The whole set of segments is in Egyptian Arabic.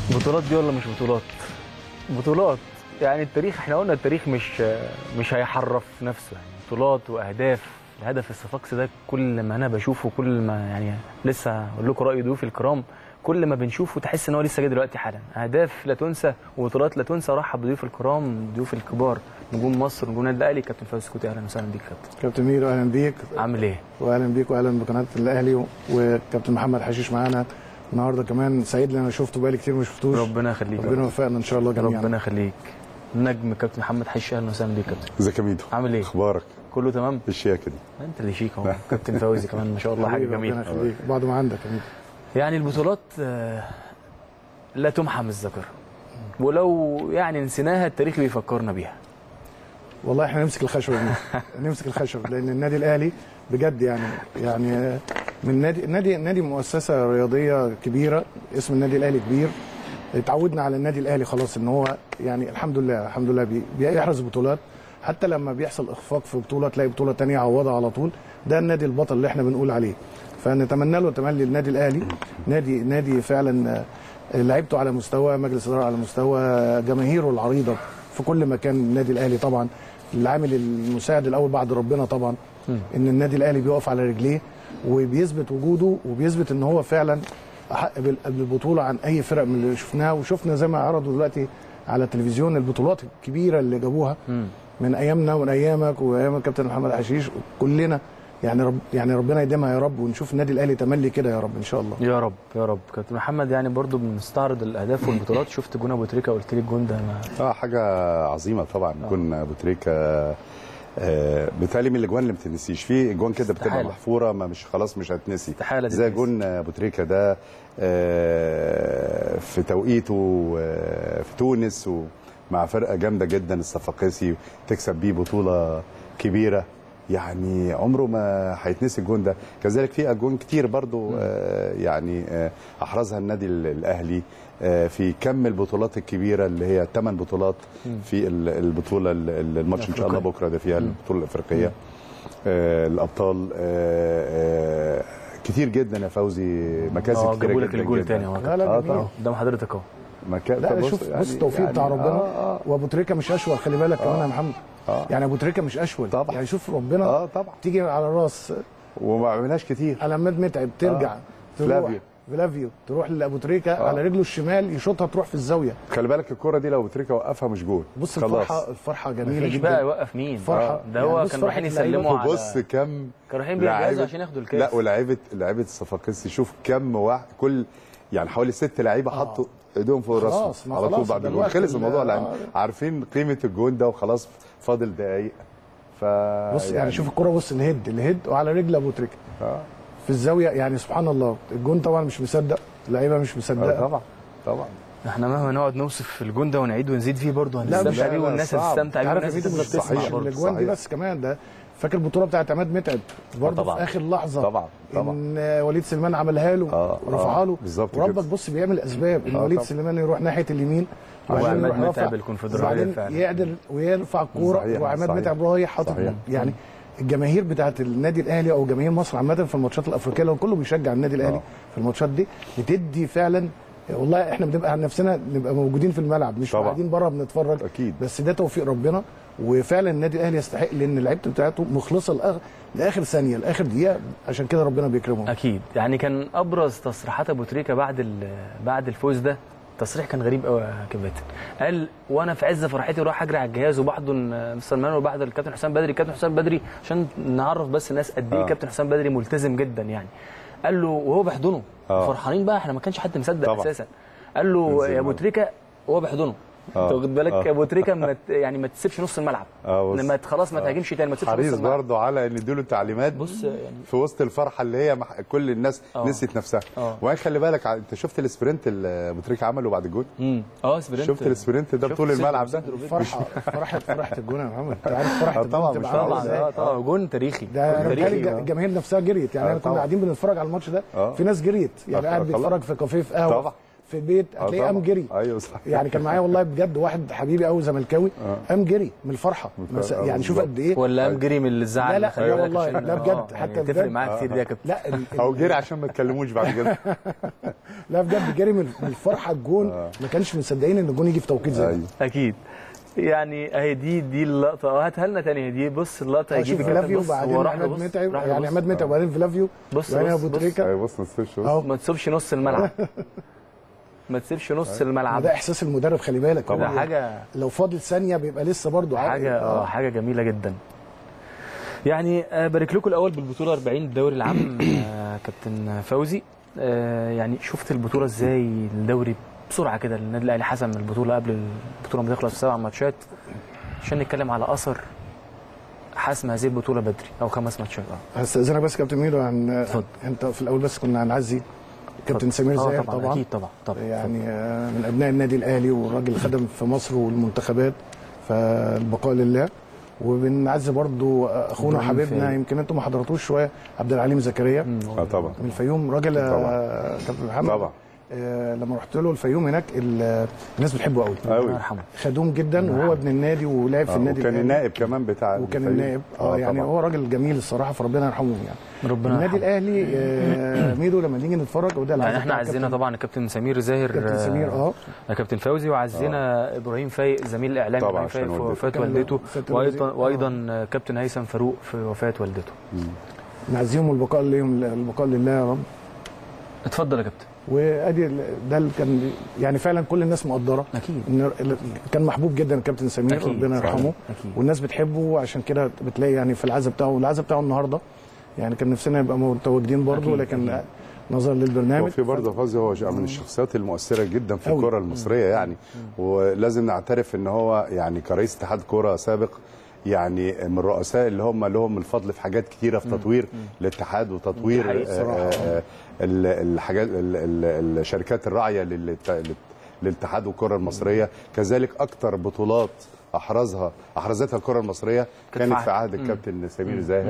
بطولات دي ولا مش بطولات بطولات يعني التاريخ احنا قلنا التاريخ مش مش هيحرف نفسه يعني بطولات واهداف الهدف الصفاقسي ده كل ما انا بشوفه كل ما يعني لسه اقول لكم راي ضيوفي الكرام كل ما بنشوفه تحس ان هو لسه جاي دلوقتي حالا اهداف لا تنسى وبطولات لا تنسى رحب بضيوف الكرام ضيوف الكبار نجوم مصر نجوم النادي الاهلي كابتن فوزي سكوتي اهلا وسهلا بيك كابتن كابتن ميدو اهلا بيك عامل ايه؟ واهلا بيك واهلا بقناه الاهلي وكابتن محمد حشيش معانا النهارده كمان سعيد لان انا شفته بقالي كتير ما شفتوش ربنا يخليك ربنا يوفقنا ان شاء الله جميعا ربنا يخليك نجم كابتن محمد حش اهلا وسهلا بيك كابتن ازيك يا ميدو عامل ايه؟ اخبارك كله تمام؟ الشياكه دي انت اللي شيك اهو كابتن فوزي كمان ما شاء الله حاجه حبيبي، ربنا جميله يخليك بعد ما عندك يا ميدو يعني البطولات آه، لا تمحى من الذاكره ولو يعني نسيناها التاريخ بيفكرنا بيها والله احنا نمسك الخشب دي نمسك الخشب لان النادي الاهلي بجد يعني يعني من نادي نادي نادي مؤسسه رياضيه كبيره اسم النادي الاهلي كبير اتعودنا على النادي الاهلي خلاص ان هو يعني الحمد لله الحمد لله بي- بيحرز بطولات حتى لما بيحصل اخفاق في بطوله تلاقي بطوله تانية يعوضها على طول ده النادي البطل اللي احنا بنقول عليه فنتمنى له تملي النادي الاهلي نادي نادي فعلا آه، لعيبته على مستوى مجلس اداره على مستوى جماهيره العريضه في كل مكان النادي الاهلي طبعا العامل المساعد الاول بعد ربنا طبعا ان النادي الاهلي بيقف على رجليه وبيثبت وجوده وبيثبت ان هو فعلا احق بال- بالبطوله عن اي فرق من اللي شفناها وشفنا زي ما عرضوا دلوقتي على التلفزيون البطولات الكبيره اللي جابوها من ايامنا ومن ايامك وايام الكابتن محمد حشيش كلنا يعني رب يعني ربنا يديمها يا رب ونشوف النادي الاهلي تملي كده يا رب ان شاء الله يا رب يا رب كابتن محمد يعني برضو بنستعرض الاهداف والبطولات شفت جون ابو تريكه قلت لي الجون ده ما اه حاجه عظيمه طبعا جون ابو تريكه آه بالتالي من الاجوان اللي ما بتنسيش في اجوان كده بتبقى استحالة. محفوره ما مش خلاص مش هتنسي استحالة زي تتنسي. جون ابو تريكه ده آه في توقيته آه في تونس ومع فرقه جامده جدا الصفاقسي تكسب بيه بطوله كبيره يعني عمره ما هيتنسي الجون ده كذلك في اجوان كتير برضو آه يعني آه احرزها النادي ال- الاهلي آه في كم البطولات الكبيره اللي هي ثمان بطولات في ال- البطوله ال- ال- الماتش ان شاء الله الأفريقية. بكره ده فيها البطوله الافريقيه آه الابطال آه آه كتير جدا يا فوزي مكاسب اه كتير جابوا لك جدا الجول جدا. تاني اهو لا لا آه جميل. طبعا. قدام حضرتك اهو مكا... لا فبص شوف يعني- بص التوفيق يعني بتاع ربنا آه آه وابو تريكه مش اشول خلي بالك كمان يا محمد آه. يعني ابو تريكه مش اشول طبعا. يعني شوف ربنا اه طبعا تيجي على الراس وما عملناش كتير على عماد متعب ترجع آه. تروح فلافيو. فلافيو تروح لابو تريكه على رجله الشمال يشوطها تروح في الزاويه خلي بالك الكره دي لو ابو تريكه وقفها مش جول بص خلاص. الفرحه الفرحه جميله مفيش جدا بقى يوقف مين فرحة. ده يعني هو بص كان فرحة رايحين اللعيبة. يسلموا على بص كم كانوا رايحين بيجهزوا لعيبة- عشان ياخدوا الكاس لا ولاعيبه لعيبه الصفاقسي شوف كم واحد كل يعني حوالي ست لعيبه حطوا ايديهم فوق خلاص، راسهم ما على طول خلاص، بعد ده الجول الوقت خلص اللي- الموضوع لان آه. عارفين قيمه الجون ده وخلاص فاضل دقايق ف بص يعني شوف الكره بص الهيد الهيد وعلى رجل ابو تريكه آه. في الزاويه يعني سبحان الله الجون طبعا مش مصدق اللعيبه مش آه مصدقه طبعا طبعا احنا مهما نقعد نوصف الجون ده ونعيد ونزيد فيه برضه لا، مش- هنستمتع بيه لا، والناس صعب. هتستمتع بيه عارف والناس يا فيديو مش هتستمتع تسمع صحيح. الاجوان دي صحيح. بس كمان ده فاكر البطوله بتاعت عماد متعب برضه طبعا. في اخر لحظه طبعا، طبعا. ان وليد سليمان عملها له آه، ورفعها آه، له بالظبط وربك كده. بص بيعمل اسباب ان آه، وليد طبعا. سليمان يروح ناحيه اليمين وبعدين وعماد يروح متعب رافع. الكونفدرالية وبعدين فعلا. يقدر ويرفع الكوره صحيح، وعماد صحيح. متعب رايح حاطط صحيح. يعني الجماهير بتاعت النادي الاهلي او جماهير مصر عامه في الماتشات الافريقيه لو كله بيشجع النادي الاهلي آه. في الماتشات دي بتدي فعلا والله احنا بنبقى عن نفسنا نبقى موجودين في الملعب مش طبعا. قاعدين بره بنتفرج أكيد. بس ده توفيق ربنا وفعلا النادي الاهلي يستحق لان لعيبته بتاعته مخلصه لآخر, لاخر ثانيه لاخر دقيقه عشان كده ربنا بيكرمهم اكيد يعني كان ابرز تصريحات ابو تريكه بعد ال- بعد الفوز ده تصريح كان غريب قوي يا كابتن قال وانا في عز فرحتي رايح اجري على الجهاز وبحضن مستر مان وبحضن الكابتن حسام بدري الكابتن حسام بدري عشان نعرف بس الناس قد ايه آه. كابتن حسام بدري ملتزم جدا يعني قال له وهو بيحضنه آه. فرحانين بقى احنا ما كانش حد مصدق طبعا. اساسا قال له انزل يا ابو الملعب. تريكه وهو بيحضنه آه. انت واخد بالك آه. يا ابو تريكه ما ت- يعني ما تسيبش نص الملعب آه، بص. ما ت- خلاص ما آه. تهاجمش تاني ما تسيبش نص حريص الملعب برضه على ان يديله تعليمات بص يعني في وسط الفرحه اللي هي مح... كل الناس آه. نسيت نفسها آه. وبعدين خلي بالك ع- انت شفت السبرنت اللي ابو تريكه عمله بعد الجول امم اه سبرنت شفت السبرنت ده شفت بطول صدره الملعب ده وصدره بيه. فرحه فرحه فرحه الجون يا محمد انت عارف فرحه آه، الجون طبعا، تبقى مش عاملة طبعا إزاي؟ اه طبعا جون تاريخي ده جون بالتالي تاريخي الج- الجماهير نفسها جريت يعني آه، احنا كنا طبعا. قاعدين بنتفرج على الماتش ده آه. في ناس جريت يعني آه، قاعد خلاص. بيتفرج في كافيه في قهوه طبعا. في البيت آه هتلاقيه قام طبعاً. جري ايوه صح يعني كان معايا والله بجد واحد حبيبي قوي زملكاوي قام جري من الفرحه الفرحة، بس آه، يعني شوف بالظبط. قد ايه ولا قام جري من الزعل لا، لا، خلي لا بالك والله، عشان- لا آه، بجد، يعني حتى تفرق بجد. معاك كتير دي يا كابتن لا ال- ال- او جري عشان ما تكلموش بعد كده لا بجد جري من من الفرحه الجون ما كانش مصدقين ان الجون يجي في توقيت زي ده ايوه اكيد يعني اهي دي دي اللقطه اه هاتها لنا تاني دي بص اللقطه شوف هيجيب الكابتن فلافيو بص وبعدين هو راح عماد له بص، متعب راح له يعني بص. عماد متعب وبعدين فلافيو بص وبعدين بص ابو بص. تريكه ايوه بص ما تسيبش اهو ما تسيبش نص الملعب ما تسيبش نص الملعب ده احساس المدرب خلي بالك ده هو حاجه لو فاضل ثانيه بيبقى لسه برضه عادي. حاجه اه حاجه جميله جدا يعني آه، بارك لكم الاول بالبطوله 40 الدوري العام آه، كابتن فوزي آه، يعني شفت البطوله ازاي الدوري بسرعه كده النادي الاهلي حسم البطوله قبل البطوله ما تخلص بسبع ماتشات عشان نتكلم على اثر حسم هذه البطوله بدري او خمس ماتشات اه هستاذنك بس كابتن ميدو عن اتفضل. انت في الاول بس كنا هنعزي كابتن سمير آه، زاهر طبعا, طبعا اكيد طبعا طبعا يعني آه، من ابناء النادي الاهلي والراجل خدم في مصر والمنتخبات فالبقاء لله وبنعزي برضو اخونا إبراهيم وحبيبنا فايق. يمكن انتم ما حضرتوش شويه عبد العليم زكريا مم. اه طبعا من الفيوم راجل آه، كابتن محمد طبعا آه، لما رحت له الفيوم هناك ال- الناس بتحبه قوي الله قوي يرحمه خدوم جدا وهو ابن النادي ولعب في النادي وكان الأهلي. النائب كمان بتاع وكان الفريق. النائب اه يعني طبعاً. هو راجل جميل الصراحه فربنا يرحمه يعني ربنا النادي يرحمه. الاهلي آه، ميدو لما نيجي نتفرج وده يعني العزة احنا بتاع عزينا كابتن- طبعا الكابتن سمير زاهر كابتن سمير اه آه، كابتن فوزي وعزينا ابراهيم فايق زميل الاعلام طبعاً ابراهيم فايق عشان في والدته. وفاه كان والدته ست وايضا الوزير. وايضا كابتن هيثم فاروق في وفاه والدته نعزيهم البقاء ليهم البقاء لله يا رب اتفضل يا كابتن وادي ال- ده اللي كان يعني فعلا كل الناس مقدره اكيد ان ال- كان محبوب جدا الكابتن سمير أكيد. ربنا صحيح. يرحمه اكيد والناس بتحبه عشان كده بتلاقي يعني في العزا بتاعه والعزا بتاعه النهارده يعني كان نفسنا يبقى متواجدين برضه أكيد، لكن أكيد. نظرا للبرنامج وفي برضه فوزي هو من الشخصيات المؤثره جدا في أوي. الكره المصريه يعني ولازم نعترف ان هو يعني كرئيس اتحاد كوره سابق يعني من الرؤساء اللي هم لهم الفضل في حاجات كتيره في تطوير الاتحاد دي وتطوير حقيقة آه، صراحة. آه، ال- الحاجات ال- ال- الشركات الراعيه للت- للاتحاد والكره المصريه كذلك اكتر بطولات احرزها احرزتها الكره المصريه كانت كانت في في عهد. عهد الكابتن سمير زاهر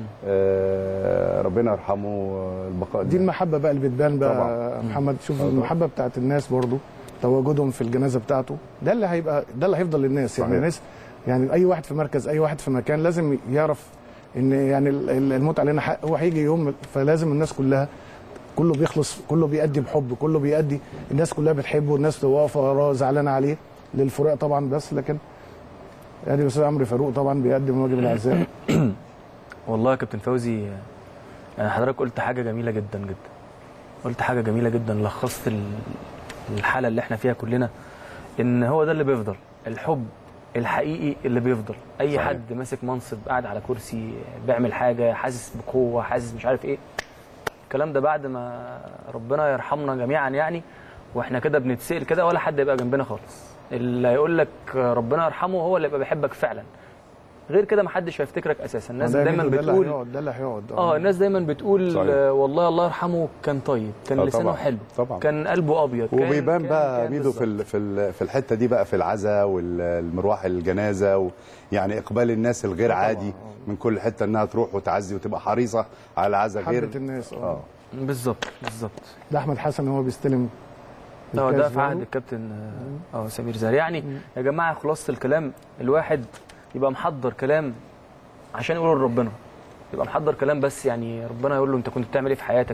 آه، ربنا يرحمه آه، البقاء دي المحبه بقى اللي بتبان بقى طبعاً. محمد شوف طبعاً. المحبه بتاعت الناس برضو تواجدهم في الجنازه بتاعته ده اللي هيبقى ده اللي هيفضل للناس يعني صحيح. الناس يعني اي واحد في مركز اي واحد في مكان لازم يعرف ان يعني ال- ال- الموت علينا حق هو هيجي يوم فلازم الناس كلها كله بيخلص كله بيأدي بحب كله بيأدي الناس كلها بتحبه الناس تبقى واقفه وراه زعلانه عليه للفراق طبعا بس لكن يعني الاستاذ عمرو فاروق طبعا بيقدم واجب العزاء والله يا كابتن فوزي يعني حضرتك قلت حاجه جميله جدا جدا قلت حاجه جميله جدا لخصت ال- الحاله اللي احنا فيها كلنا ان هو ده اللي بيفضل الحب الحقيقي اللي بيفضل اي صحيح. حد ماسك منصب قاعد على كرسي بيعمل حاجه حاسس بقوه حاسس مش عارف ايه الكلام ده بعد ما ربنا يرحمنا جميعا يعني واحنا كده بنتسال كده ولا حد يبقى جنبنا خالص اللي هيقول لك ربنا يرحمه هو اللي يبقى بيحبك فعلا غير كده محدش هيفتكرك اساسا الناس ده دايما ده اللي بتقول هيقعد- ده اللي هيقعد اه الناس دايما بتقول صحيح. آه والله الله يرحمه كان طيب كان آه لسانه طبعاً. حلو طبعاً. كان قلبه ابيض كان وبيبان كان بقى كان ميدو في بالظبط. ال- في ال- في الحته دي بقى في العزاء والمروح الجنازه و يعني اقبال الناس الغير عادي من كل حته انها تروح وتعزي وتبقى حريصه على العزاء غير حبه الناس اه اه بالظبط بالظبط ده احمد حسن هو بيستلم اه ده الكاس في عهد برضه. الكابتن اه آه، سمير زاهر يعني يا جماعه خلاصه الكلام الواحد يبقى محضر كلام عشان يقوله لربنا يبقى محضر كلام بس يعني ربنا يقول له انت كنت بتعمل ايه في حياتك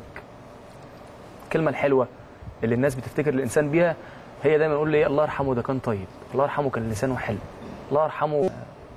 الكلمه الحلوه اللي الناس بتفتكر الانسان بيها هي دايما يقول لي الله يرحمه ده كان طيب الله يرحمه كان لسانه حلو الله يرحمه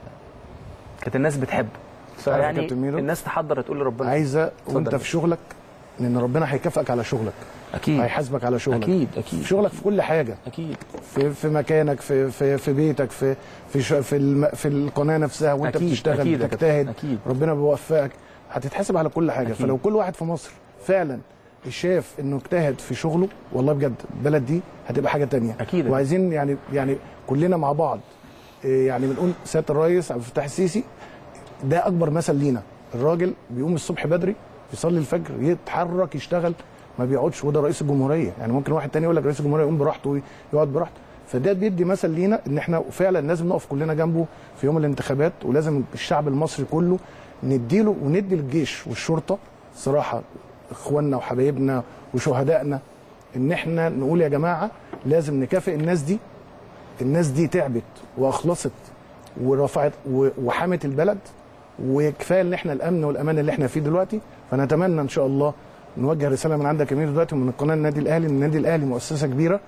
كانت الناس بتحبه عارف يا فيعني كابتن ميدو؟ الناس تحضر تقول لربنا عايزه اتفضل وانت يا في شغلك لان ربنا هيكافئك على شغلك اكيد هيحاسبك على شغلك اكيد اكيد في شغلك في كل حاجه اكيد في في مكانك في في في بيتك في في ش- في الم في القناه نفسها وانت أكيد، بتشتغل أكيد يا بتجتهد كابتن، أكيد. ربنا بيوفقك هتتحاسب على كل حاجه أكيد. فلو كل واحد في مصر فعلا شاف انه اجتهد في شغله والله بجد البلد دي هتبقى حاجه تانية أكيد. وعايزين يعني يعني كلنا مع بعض إيه يعني بنقول سياده الرئيس عبد الفتاح السيسي ده اكبر مثل لينا الراجل بيقوم الصبح بدري يصلي الفجر يتحرك يشتغل ما بيقعدش وده رئيس الجمهوريه يعني ممكن واحد تاني يقول لك رئيس الجمهوريه يقوم براحته يقعد براحته فده بيدي مثل لينا ان احنا فعلا لازم نقف كلنا جنبه في يوم الانتخابات ولازم الشعب المصري كله نديله وندي للجيش والشرطه صراحه اخواننا وحبايبنا وشهدائنا ان احنا نقول يا جماعه لازم نكافئ الناس دي الناس دي تعبت واخلصت ورفعت و- وحمت البلد وكفايه ان احنا الامن والامان اللي احنا فيه دلوقتي فنتمنى ان شاء الله نوجه رساله من عندك يا امير دلوقتي ومن قناه النادي الاهلي ان النادي الاهلي مؤسسه كبيره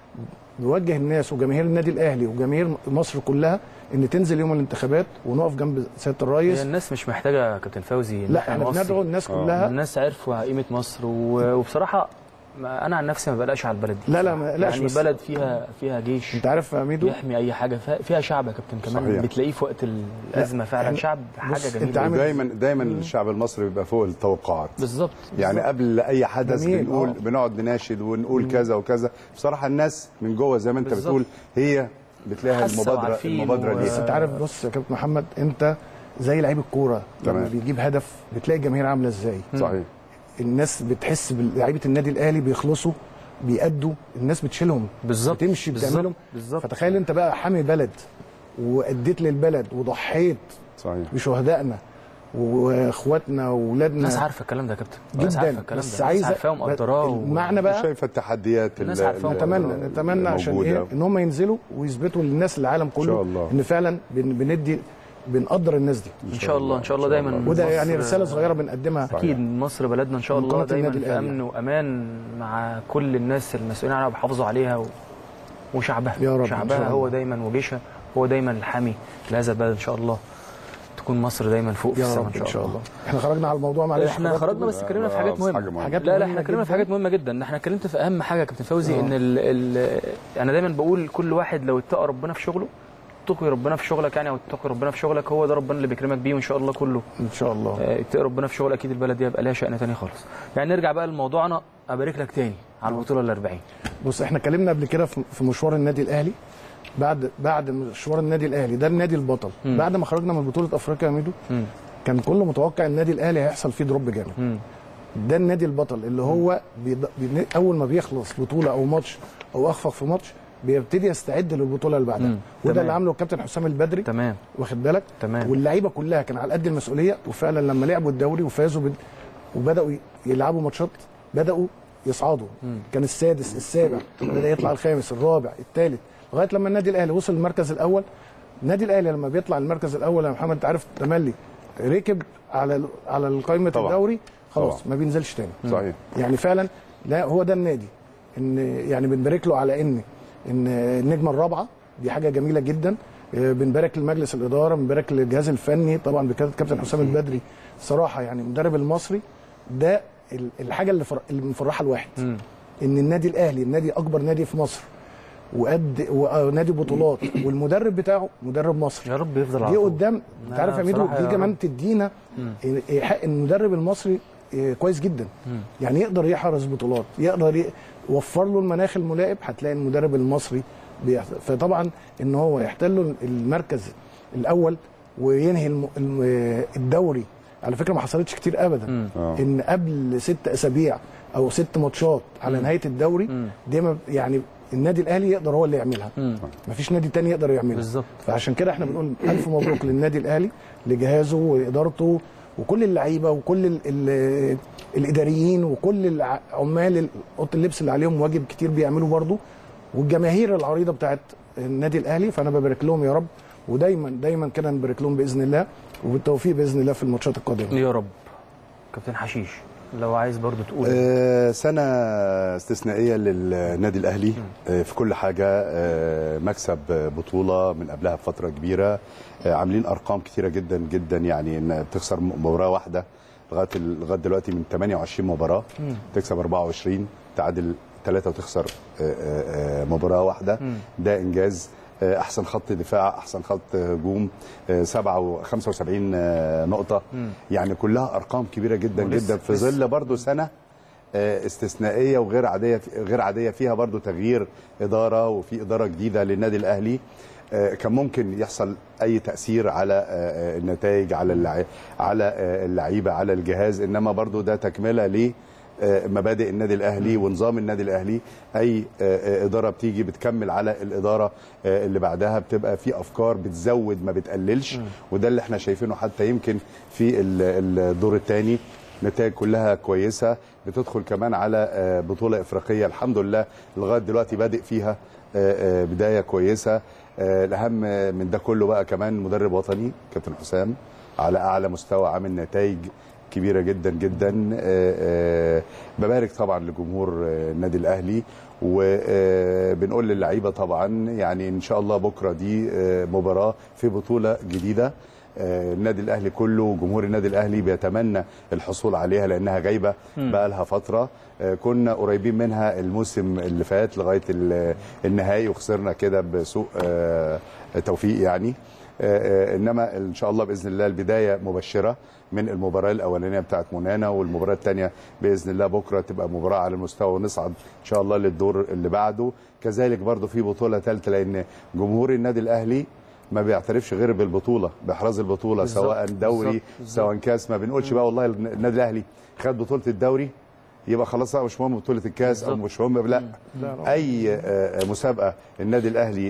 نوجه الناس وجماهير النادي الاهلي وجماهير مصر كلها ان تنزل يوم الانتخابات ونقف جنب سياده هي الرئيس الناس مش محتاجه يا كابتن فوزي إن لا احنا نوصي. بندعو الناس آه. كلها الناس عرفوا قيمه مصر و- وبصراحه ما انا عن نفسي ما بقلقش على البلد دي لا، لا، ما بقلقش، يعني بس- بلد فيها فيها جيش انت عارف يا ميدو يحمي اي حاجه فيها- فيها شعب يا كابتن كمان صحيح. بتلاقيه في وقت الازمه فعلا يعني شعب حاجه بص، جميله انت عامل- دايما دايما الشعب المصري بيبقى فوق التوقعات بالظبط يعني قبل اي حدث جميل، بنقول آه. بنقعد نناشد ونقول كذا وكذا بصراحه الناس من جوه زي ما انت بالظبط. بتقول هي بتلاقيها حاسة المبادره وعارفين المبادره و- دي بس انت عارف بص يا كابتن محمد انت زي لعيب الكوره لما تمام. بيجيب هدف بتلاقي الجماهير عامله ازاي صحيح الناس بتحس بلعيبه النادي الاهلي بيخلصوا بيأدوا الناس بتشيلهم بالظبط بتمشي بالظبط، بتعملهم بالظبط فتخيل انت بقى حامي بلد واديت للبلد وضحيت صحيح بشهدائنا واخواتنا واولادنا الناس عارفه الكلام ده يا كابتن الناس عارفه جدا الكلام بس ده عايزه الناس عارفاه ومقدراه و- المعنى بقى شايفه التحديات الناس ال- عارفة. ال- نتمنى نتمنى عشان الموجودة. ايه ان هم ينزلوا ويثبتوا للناس العالم كله شاء الله. ان فعلا بن- بندي بنقدر الناس دي ان شاء الله ان شاء الله إن شاء دايما الله. وده مصر- يعني رساله صغيره بنقدمها اكيد مصر بلدنا ان شاء من الله قناة دايما النادي في الأهلي. امن وامان مع كل الناس المسؤولين عنها وبيحافظوا عليها و... وشعبها يا رب إن شعبها شاء هو الله. دايما وجيشها هو دايما الحامي لهذا البلد ان شاء الله تكون مصر دايما فوق في يا السماء رب ان شاء الله احنا خرجنا على الموضوع معلش احنا حضرتك خرجنا بس اتكلمنا في حاجات بس حاجة مهمه مهمة. حاجات لا لا مهمة احنا اتكلمنا في جداً. حاجات مهمه جدا احنا اتكلمت في اهم حاجه يا كابتن فوزي آه. ان ال ال انا دايما بقول كل واحد لو اتقى ربنا في شغله اتقي ربنا في شغلك يعني او اتقي ربنا في شغلك هو ده ربنا اللي بيكرمك بيه وان شاء الله كله ان شاء الله آه، اتقي ربنا في شغل اكيد البلد دي هيبقى لها شأن تاني خالص يعني نرجع بقى لموضوعنا ابارك لك تاني على البطوله ال 40 بص احنا اتكلمنا قبل كده في في مشوار النادي الاهلي بعد بعد مشوار النادي الاهلي ده النادي البطل مم. بعد ما خرجنا من بطوله افريقيا يا ميدو مم. كان كله متوقع النادي الاهلي هيحصل فيه دروب جامد مم. ده النادي البطل اللي هو بيض... بي... اول ما بيخلص بطوله او ماتش او اخفق في ماتش بيبتدي يستعد للبطوله اللي بعدها مم. وده تمام. اللي عامله الكابتن حسام البدري تمام واخد بالك تمام واللعيبه كلها كان على قد المسؤوليه وفعلا لما لعبوا الدوري وفازوا بال... وبداوا ي- يلعبوا ماتشات بداوا يصعدوا مم. كان السادس السابع بدا يطلع الخامس الرابع الثالث لغايه لما النادي الاهلي وصل المركز الاول النادي الاهلي لما بيطلع المركز الاول يا محمد انت عارف تملي ركب على ال- على قائمه طبعا. الدوري خلاص طبعا. ما بينزلش تاني صحيح يعني فعلا لا هو ده النادي ان يعني بنبارك له على ان ان النجمه الرابعه دي حاجه جميله جدا آه، بنبارك لمجلس الاداره بنبارك للجهاز الفني طبعا بكابتن كابتن حسام البدري صراحه يعني المدرب المصري ده ال- الحاجه اللي فر- اللي مفرحه الواحد مم. ان النادي الاهلي النادي اكبر نادي في مصر وقد ونادي بطولات والمدرب بتاعه مدرب مصري يا رب يفضل على دي طول. قدام انت لا، عارف يا ميدو بصراحة دي يا كمان رب. تدينا مم. إيه- حق المدرب المصري إيه، كويس جدا مم. يعني يقدر يحرز بطولات يقدر ي- يوفر له المناخ الملائم هتلاقي المدرب المصري بيحصل فطبعا ان هو يحتل له المركز الاول وينهي الم- الم- الدوري على فكره ما حصلتش كتير ابدا مم. آه. ان قبل ست اسابيع او ست ماتشات على مم. نهايه الدوري مم. دي ما- يعني النادي الاهلي يقدر هو اللي يعملها مم. مفيش نادي تاني يقدر يعملها بالظبط فعشان كده احنا بنقول الف مبروك للنادي الاهلي لجهازه وادارته وكل اللعيبه وكل ال ال الاداريين وكل الع- عمال ال- اوضه اللبس اللي عليهم واجب كتير بيعملوا برضه والجماهير العريضه بتاعت النادي الاهلي فانا ببارك لهم يا رب ودايما دايما كده نبارك لهم باذن الله وبالتوفيق باذن الله في الماتشات القادمه يا رب كابتن حشيش لو عايز برضو تقول آه، سنة استثنائية للنادي الأهلي آه، في كل حاجة آه، مكسب آه، بطولة من قبلها بفترة كبيرة آه، عاملين أرقام كتيرة جدا جدا يعني إن بتخسر مباراة واحدة لغاية ال- لغاية دلوقتي من 28 مباراة تكسب 24 تعادل ثلاثة وتخسر آه، آه، آه، مباراة واحدة مم. ده إنجاز آه، أحسن خط دفاع أحسن خط هجوم آه، سبعة و 75 آه، نقطة مم. يعني كلها أرقام كبيرة جدا ولسه- جدا في لسه. ظل برضو سنة آه، استثنائيه وغير عاديه غير عاديه فيها برضو تغيير اداره وفي اداره جديده للنادي الاهلي آه، كان ممكن يحصل اي تاثير على آه، آه، النتائج على اللعي- على آه، اللعيبه على الجهاز انما برضو ده تكمله ل آه، مبادئ النادي الاهلي ونظام النادي الاهلي اي آه، آه، اداره بتيجي بتكمل على الاداره آه، اللي بعدها بتبقى في افكار بتزود ما بتقللش وده اللي احنا شايفينه حتى يمكن في ال- الدور الثاني نتائج كلها كويسه بتدخل كمان على آه، بطوله افريقيه الحمد لله لغايه دلوقتي بادئ فيها آه، آه، بدايه كويسه آه، الاهم من ده كله بقى كمان مدرب وطني كابتن حسام على اعلى مستوى عامل نتائج كبيره جدا جدا آه، آه، ببارك طبعا لجمهور آه، النادي الاهلي وبنقول للعيبه طبعا يعني ان شاء الله بكره دي آه، مباراه في بطوله جديده آه، النادي الاهلي كله وجمهور النادي الاهلي بيتمنى الحصول عليها لانها غايبه بقى لها فتره آه، كنا قريبين منها الموسم اللي فات لغايه ال- النهائي وخسرنا كده بسوء آه، توفيق يعني آه، آه، انما ان شاء الله باذن الله البدايه مبشره من المباراه الاولانيه بتاعت منانا والمباراه الثانيه باذن الله بكره تبقى مباراه على المستوى ونصعد ان شاء الله للدور اللي بعده كذلك برضو في بطوله ثالثه لان جمهور النادي الاهلي ما بيعترفش غير بالبطوله باحراز البطوله بالظبط، سواء دوري بالظبط، بالظبط. سواء كاس ما بنقولش بقى والله النادي الاهلي خد بطوله الدوري يبقى خلاص بقى مش مهم بطوله الكاس او بالظبط. مش مهم لا لا، اي آه، مسابقه النادي الاهلي آه،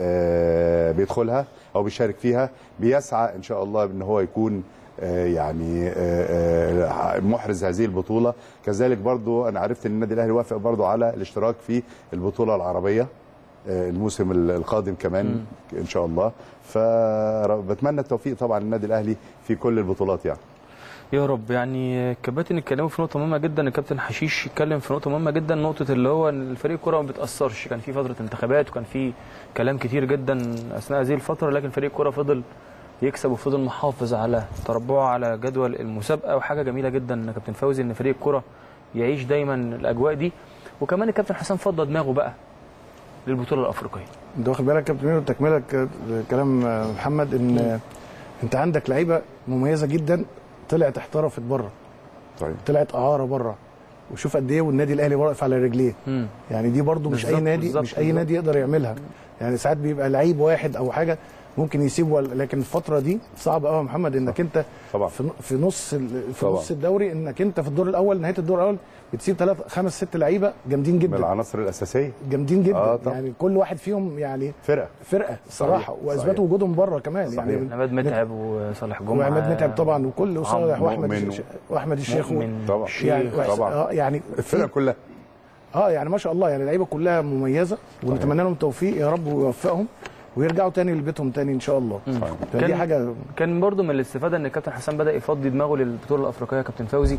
آه، بيدخلها او بيشارك فيها بيسعى ان شاء الله ان هو يكون آه، يعني آه، آه، محرز هذه البطوله كذلك برضو انا عرفت ان النادي الاهلي وافق برضو على الاشتراك في البطوله العربيه آه، الموسم القادم كمان ان شاء الله فبتمنى التوفيق طبعا للنادي الاهلي في كل البطولات يعني يا رب يعني الكباتن اتكلموا في نقطه مهمه جدا الكابتن حشيش اتكلم في نقطه مهمه جدا نقطه اللي هو إن الفريق الكره ما بيتاثرش كان في فتره انتخابات وكان في كلام كتير جدا اثناء هذه الفتره لكن فريق الكره فضل يكسب وفضل محافظ على تربعه على جدول المسابقه وحاجه جميله جدا ان كابتن فوزي ان فريق الكره يعيش دايما الاجواء دي وكمان الكابتن حسام فضى دماغه بقى للبطوله الافريقيه انت واخد بالك يا كابتن ميدو تكمله ك- كلام محمد ان انت عندك لعيبه مميزه جدا طلعت احترفت بره طيب طلعت اعاره بره وشوف قد ايه والنادي الاهلي واقف على رجليه مم. يعني دي برضو مش اي بالظبط، نادي بالظبط، مش اي بالظبط. نادي يقدر يعملها يعني ساعات بيبقى لعيب واحد او حاجه ممكن يسيبه لكن الفتره دي صعب قوي يا محمد انك انت طبعا في في نص ال- في طبعا. نص الدوري انك انت في الدور الاول نهايه الدور الاول بتسيب ثلاث خمس ست لعيبه جامدين من جدا العناصر الاساسيه جامدين جدا آه، طبعا. يعني كل واحد فيهم يعني فرقه فرقه صراحه صحيح، واثبتوا صحيح. وجودهم بره كمان صحيح. يعني عماد متعب وصالح جمعه وعماد متعب طبعا وكل وصالح عمرو واحمد مؤمن الش- واحمد الشيخ و- مؤمن، طبعا. يعني الشيخ. وحس- طبعا. اه يعني الفرقه كلها اه يعني ما شاء الله يعني اللعيبه كلها مميزه ونتمنى لهم التوفيق يا رب ويوفقهم ويرجعوا تاني لبيتهم تاني ان شاء الله فدي كان- حاجه كان برضو من الاستفاده ان الكابتن حسام بدا يفضي دماغه للبطوله الافريقيه يا كابتن فوزي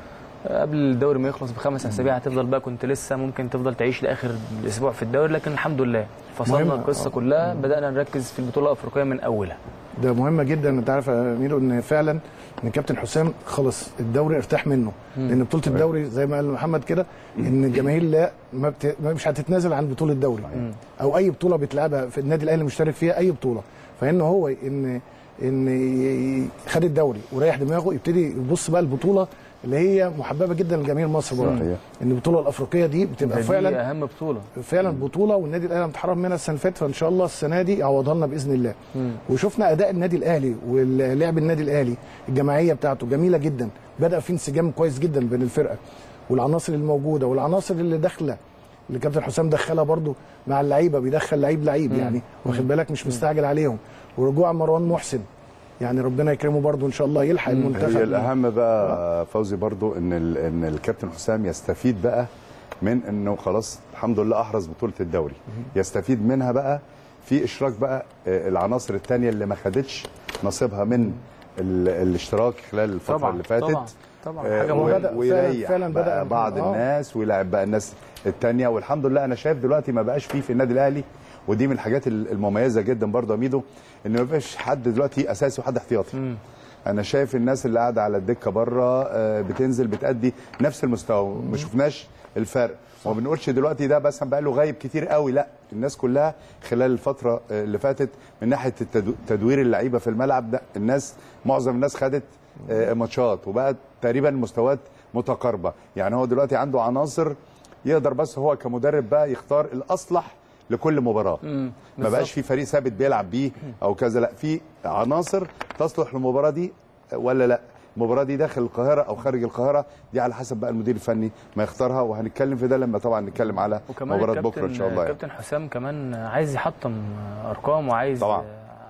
قبل الدوري ما يخلص بخمس اسابيع هتفضل بقى كنت لسه ممكن تفضل تعيش لاخر الاسبوع في الدوري لكن الحمد لله فصلنا مهم. القصه آه. كلها بدانا نركز في البطوله الافريقيه من اولها ده مهمه جدا انت عارف يا ميدو ان فعلا ان كابتن حسام خلص الدوري ارتاح منه لان بطوله الدوري زي ما قال محمد كده ان الجماهير لا ما بت... ما مش هتتنازل عن بطوله الدوري او اي بطوله بيتلعبها في النادي الاهلي مشترك فيها اي بطوله فان هو ان ان ي- خد الدوري وريح دماغه يبتدي يبص بقى البطوله اللي هي محببه جدا لجماهير مصر برضه صحيح. ان البطوله الافريقيه دي بتبقى دي فعلا اهم بطوله فعلا بطوله والنادي الاهلي متحرم منها السنه اللي فاتت فان شاء الله السنه دي يعوضها لنا باذن الله وشفنا اداء النادي الاهلي ولعب النادي الاهلي الجماعيه بتاعته جميله جدا بدا في انسجام كويس جدا بين الفرقه والعناصر الموجوده والعناصر اللي داخله اللي كابتن حسام دخلها برضو مع اللعيبه بيدخل لعيب لعيب يعني واخد بالك مش مستعجل عليهم ورجوع مروان محسن يعني ربنا يكرمه برضو ان شاء الله يلحق المنتخب هي الاهم بقى فوزي برضو ان ال- ان الكابتن حسام يستفيد بقى من انه خلاص الحمد لله احرز بطوله الدوري يستفيد منها بقى في اشراك بقى آه، العناصر الثانيه اللي ما خدتش نصيبها من ال- الاشتراك خلال الفتره طبعا اللي فاتت طبعا طبعا آه، حاجه هو مهمه بدأ فعلاً- ويريح فعلاً بقى بدأ- بعض آه. الناس ويلعب بقى الناس التانية والحمد لله انا شايف دلوقتي ما بقاش فيه في النادي الاهلي ودي من الحاجات ال- المميزه جدا برضه يا ميدو ان ما بقاش حد دلوقتي اساسي وحد احتياطي انا شايف الناس اللي قاعده على الدكه بره آه، بتنزل بتأدي نفس المستوى ما شفناش الفرق وما بنقولش دلوقتي ده بس بقى له غايب كتير قوي لا الناس كلها خلال الفتره آه، اللي فاتت من ناحيه التدو- تدوير اللعيبه في الملعب ده الناس معظم الناس خدت آه، ماتشات وبقت تقريبا مستويات متقاربه يعني هو دلوقتي عنده عناصر يقدر بس هو كمدرب بقى يختار الاصلح لكل مباراه ما بالظبط. بقاش في فريق ثابت بيلعب بيه او كذا لا في عناصر تصلح للمباراه دي ولا لا المباراه دي داخل القاهره او خارج القاهره دي على حسب بقى المدير الفني ما يختارها وهنتكلم في ده لما طبعا نتكلم على وكمان مباراه الكابتن بكره ان شاء الله يعني. كابتن حسام كمان عايز يحطم ارقام وعايز طبعاً.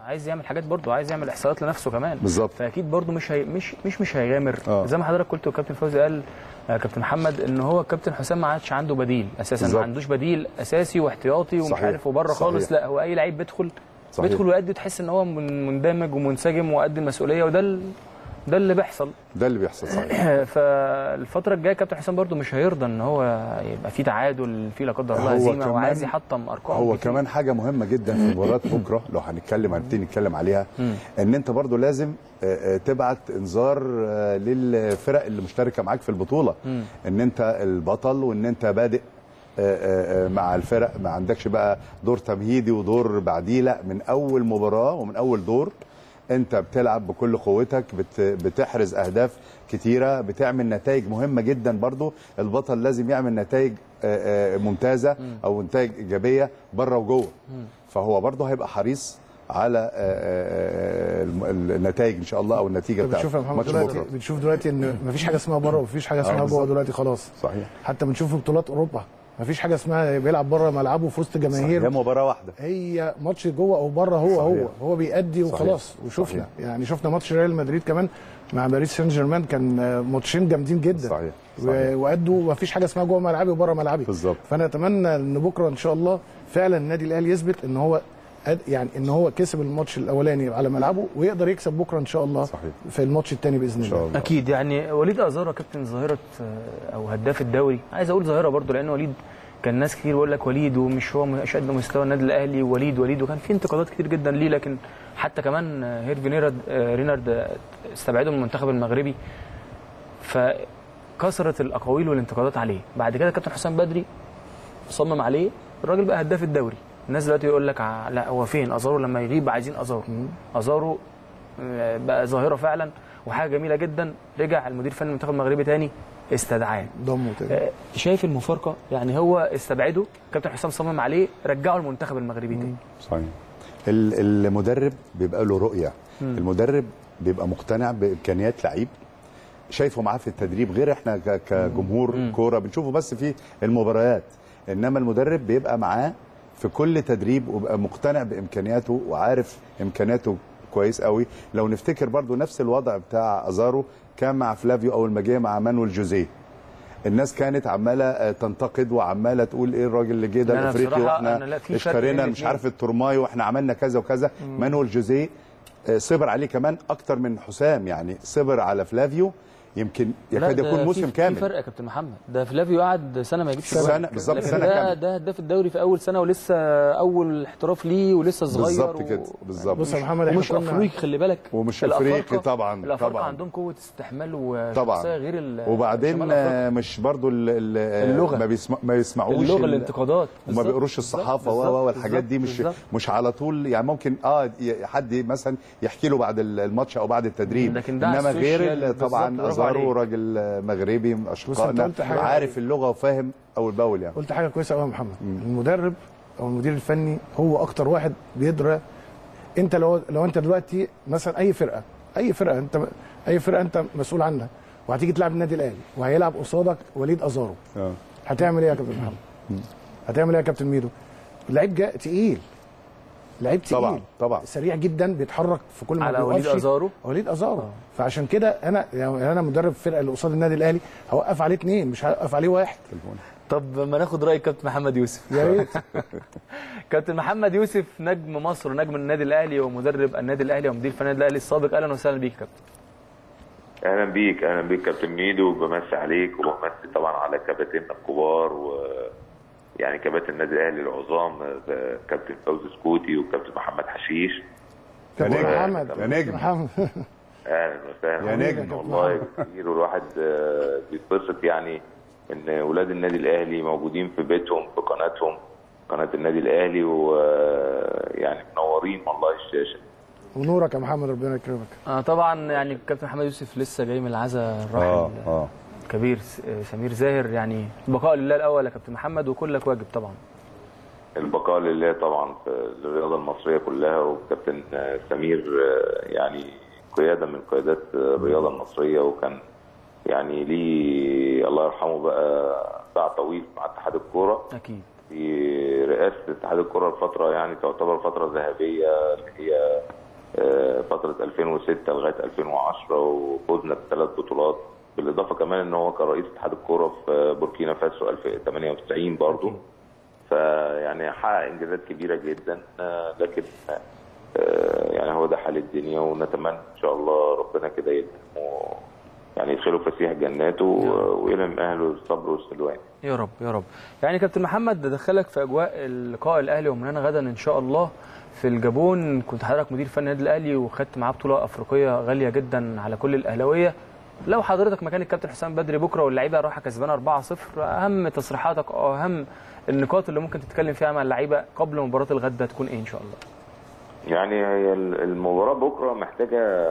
عايز يعمل حاجات برضه عايز يعمل احصائيات لنفسه كمان بالظبط. فاكيد برضه مش هي مش مش مش هيغامر آه. زي ما حضرتك قلت والكابتن فوزي قال آه، كابتن محمد ان هو الكابتن حسام ما عادش عنده بديل اساسا بالظبط. ما عندوش بديل اساسي واحتياطي ومش صحيح. عارف وبره صحيح. خالص لا هو اي لعيب بيدخل صحيح. بيدخل ويأدي تحس ان هو من- مندمج ومنسجم وقد المسؤوليه وده ال- ده اللي بيحصل ده اللي بيحصل صحيح فالفتره الجايه كابتن حسام برضو مش هيرضى ان هو يبقى في تعادل في لا قدر الله هو هزيمه كمان- وعايز يحطم ارقام هو كتير. كمان حاجه مهمه جدا في مباراه بكره لو هنتكلم هنبتدي نتكلم عليها ان انت برضو لازم آه، آه، تبعت انذار آه، للفرق اللي مشتركه معاك في البطوله ان انت البطل وان انت بادئ آه، آه، آه، مع الفرق ما عندكش بقى دور تمهيدي ودور بعديه لا من اول مباراه ومن اول دور انت بتلعب بكل قوتك بت بتحرز اهداف كتيره بتعمل نتائج مهمه جدا برضو البطل لازم يعمل نتائج آه، آه، ممتازه او نتائج ايجابيه بره وجوه فهو برضو هيبقى حريص على آه، آه، آه، الم- النتائج ان شاء الله او النتيجه انت بتاعت بتشوف يا محمد ماتش دلوقتي بكره بتشوف دلوقتي ان مفيش حاجه اسمها بره ومفيش حاجه اسمها جوه بالظبط. دلوقتي خلاص صحيح حتى بنشوف في بطولات اوروبا مفيش حاجه اسمها بيلعب بره ملعبه في وسط جماهير هي مباراه واحده هي ماتش جوه او بره هو صحيح. هو هو بيأدي صحيح. وخلاص وشفنا صحيح. يعني شفنا ماتش ريال مدريد كمان مع باريس سان جيرمان كان آه، ماتشين جامدين جدا صحيح و- صحيح وادوا مفيش حاجه اسمها جوه ملعبي وبره ملعبي بالظبط. فانا اتمنى ان بكره ان شاء الله فعلا النادي الاهلي يثبت ان هو أد- يعني ان هو كسب الماتش الاولاني على ملعبه ويقدر يكسب بكره ان شاء الله صحيح. في الماتش الثاني باذن ان شاء الله الله اكيد يعني وليد ازارو كابتن ظاهره آه، او هداف الدوري عايز اقول ظاهره برضو لان وليد كان ناس كتير بيقول لك وليد ومش هو مش قد مستوى النادي الاهلي وليد وليد وكان في انتقادات كتير جدا ليه لكن حتى كمان آه، هيرفي رينارد آه، رينارد آه، استبعده من المنتخب المغربي فكثرت الاقاويل والانتقادات عليه بعد كده كابتن حسام بدري صمم عليه الراجل بقى هداف الدوري الناس دلوقتي يقول لك ع- لا هو فين ازارو لما يغيب عايزين ازارو ازارو آه، بقى ظاهره فعلا وحاجه جميله جدا رجع المدير الفني المنتخب المغربي تاني استدعاه ضمه تاني آه، شايف المفارقه يعني هو استبعده كابتن حسام صمم عليه رجعه المنتخب المغربي تاني صحيح ال- المدرب بيبقى له رؤيه المدرب بيبقى مقتنع بامكانيات لعيب شايفه معاه في التدريب غير احنا ك- كجمهور كوره بنشوفه بس في المباريات انما المدرب بيبقى معاه في كل تدريب وبقى مقتنع بامكانياته وعارف امكانياته كويس قوي لو نفتكر برضو نفس الوضع بتاع ازارو كان مع فلافيو اول ما جه مع مانويل جوزيه الناس كانت عماله آه، تنتقد وعماله تقول ايه الراجل اللي جه لا، ده أنا الافريقي بصراحة أنا واحنا لا، في فرق اشترينا بين مش الاتنين. عارف الترماي واحنا عملنا كذا وكذا مانويل جوزيه آه، صبر عليه كمان اكتر من حسام يعني صبر على فلافيو يمكن لا، يكاد ده يكون في- موسم في كامل فرق يا كابتن محمد ده فلافيو قعد سنه ما يجيبش سنة، جوان. بالظبط، لكن سنة ده كاملة. ده هداف الدوري في اول سنه ولسه اول احتراف ليه ولسه صغير بالظبط و- كده بالظبط بص يا محمد احنا ومش كنا افريقي خلي بالك ومش الأفارقة- افريقي طبعا الافارقه طبعا عندهم قوه استحمال طبعا وشخصيه غير ال- وبعدين شمال أفريقيا. آه، مش برضو ال- ال- آه، اللغة. ما, بيسمع ما يسمعوش اللغه ال- الانتقادات وما بالظبط، بيقروش بالظبط، الصحافه و- بالظبط، و والحاجات دي مش بالظبط. مش على طول يعني ممكن اه ي- حد مثلا يحكي له بعد الماتش او بعد التدريب لكن ده على انما غير السوشيال ال- طبعا بالظبط، برافو ازارو عليك. راجل آه، مغربي من اشقائنا قلت حاجة- عارف اللغه وفاهم اول باول يعني قلت حاجه كويسه قوي يا محمد المدرب او المدير الفني هو اكتر واحد بيدرى انت لو لو انت دلوقتي مثلا اي فرقه اي فرقه انت اي فرقه انت مسؤول عنها وهتيجي تلعب النادي الاهلي وهيلعب قصادك وليد ازارو آه. هتعمل ايه يا كابتن محمد؟ هتعمل ايه يا كابتن ميدو؟ لعيب جا تقيل لعيب تقيل طبعا طبعا سريع جدا بيتحرك في كل ما على وليد بيوقفش. ازارو وليد ازارو فعشان كده انا يعني انا مدرب الفرقه اللي قصاد النادي الاهلي هوقف عليه اثنين مش هوقف عليه واحد طب ما ناخد راي كابتن محمد يوسف يا ريت كابتن محمد يوسف نجم مصر ونجم النادي الاهلي ومدرب النادي الاهلي ومدير فني النادي الاهلي السابق اهلا وسهلا بيك يا كابتن اهلا بيك اهلا بيك كابتن ميدو بمسي عليك وبمسي طبعا على كباتننا الكبار و يعني كباتن النادي الاهلي العظام آه، كابتن فوزي سكوتي وكابتن محمد حشيش كابتن نجم. محمد يا نجم. محمد اهلا وسهلا يا بيك نجم. والله كتير والواحد آه، بيتبسط يعني ان اولاد النادي الاهلي موجودين في بيتهم في قناتهم قناه النادي الاهلي ويعني منورين والله الشاشه ونورك يا محمد ربنا يكرمك آه طبعا يعني الكابتن محمد يوسف لسه جاي من العزاء اه الراحل اه كبير س- سمير زاهر يعني البقاء لله الاول يا كابتن محمد وكلك واجب طبعا البقاء لله طبعا في الرياضه المصريه كلها وكابتن آه، سمير آه، يعني قياده من قيادات آه، الرياضه المصريه وكان يعني ليه الله يرحمه بقى باع طويل مع اتحاد الكوره اكيد في رئاسه اتحاد الكوره الفتره يعني تعتبر فتره ذهبيه اللي هي آه، فتره 2006 لغايه 2010 وفوزنا بثلاث بطولات بالاضافه كمان ان هو كان رئيس اتحاد الكوره في بوركينا فاسو 1998 برضه فيعني حقق انجازات كبيره جدا آه، لكن آه، يعني هو ده حال الدنيا ونتمنى ان شاء الله ربنا كده يلهمه يعني يدخله فسيح جناته و- ويلهم اهله الصبر والسلوان يا رب يا رب يعني كابتن محمد دخلك في اجواء اللقاء الاهلي ومن غدا ان شاء الله في الجابون كنت حضرتك مدير فني النادي الاهلي وخدت معاه بطوله افريقيه غاليه جدا على كل الاهلاويه لو حضرتك مكان الكابتن حسام بدري بكره واللعيبه رايحه كسبانه 4-0 اهم تصريحاتك او اهم النقاط اللي ممكن تتكلم فيها مع اللعيبه قبل مباراه الغد هتكون ايه ان شاء الله يعني هي المباراة بكرة محتاجة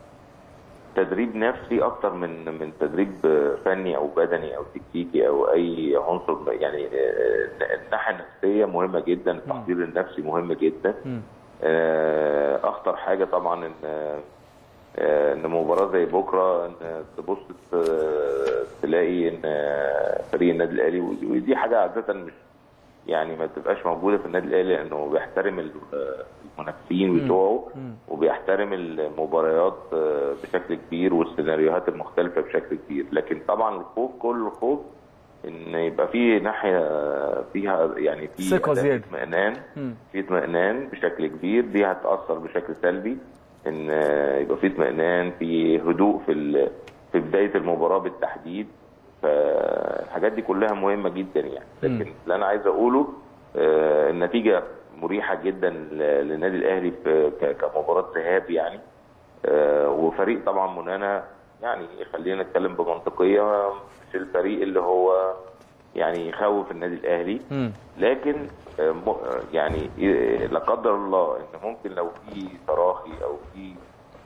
تدريب نفسي أكتر من من تدريب فني أو بدني أو تكتيكي أو أي عنصر يعني آه، الناحية النفسية مهمة جدا التحضير النفسي مهم جدا مم. آه، أخطر حاجة طبعا إن آه، إن مباراة زي بكرة إن تبص ت- تلاقي إن آه، فريق النادي الأهلي ودي ودي حاجة عادة مش يعني ما تبقاش موجوده في النادي الاهلي لانه بيحترم ال- المنافسين بتوعه وبيحترم المباريات آه، بشكل كبير والسيناريوهات المختلفه بشكل كبير لكن طبعا الخوف كل الخوف ان يبقى في ناحيه فيها يعني في ثقة أداء زيادة. اطمئنان مم. في اطمئنان بشكل كبير دي هتاثر بشكل سلبي ان آه، يبقى في اطمئنان في هدوء في ال- في بدايه المباراه بالتحديد فالحاجات دي كلها مهمه جدا يعني لكن اللي انا عايز اقوله آه، النتيجه مريحه جدا ل- للنادي الاهلي في ك- كمباراه ذهاب يعني آه، وفريق طبعا منانا يعني خلينا نتكلم بمنطقيه مش الفريق اللي هو يعني يخوف النادي الاهلي مم. لكن آه، م- آه، يعني آه، لا قدر الله ان ممكن لو في تراخي او في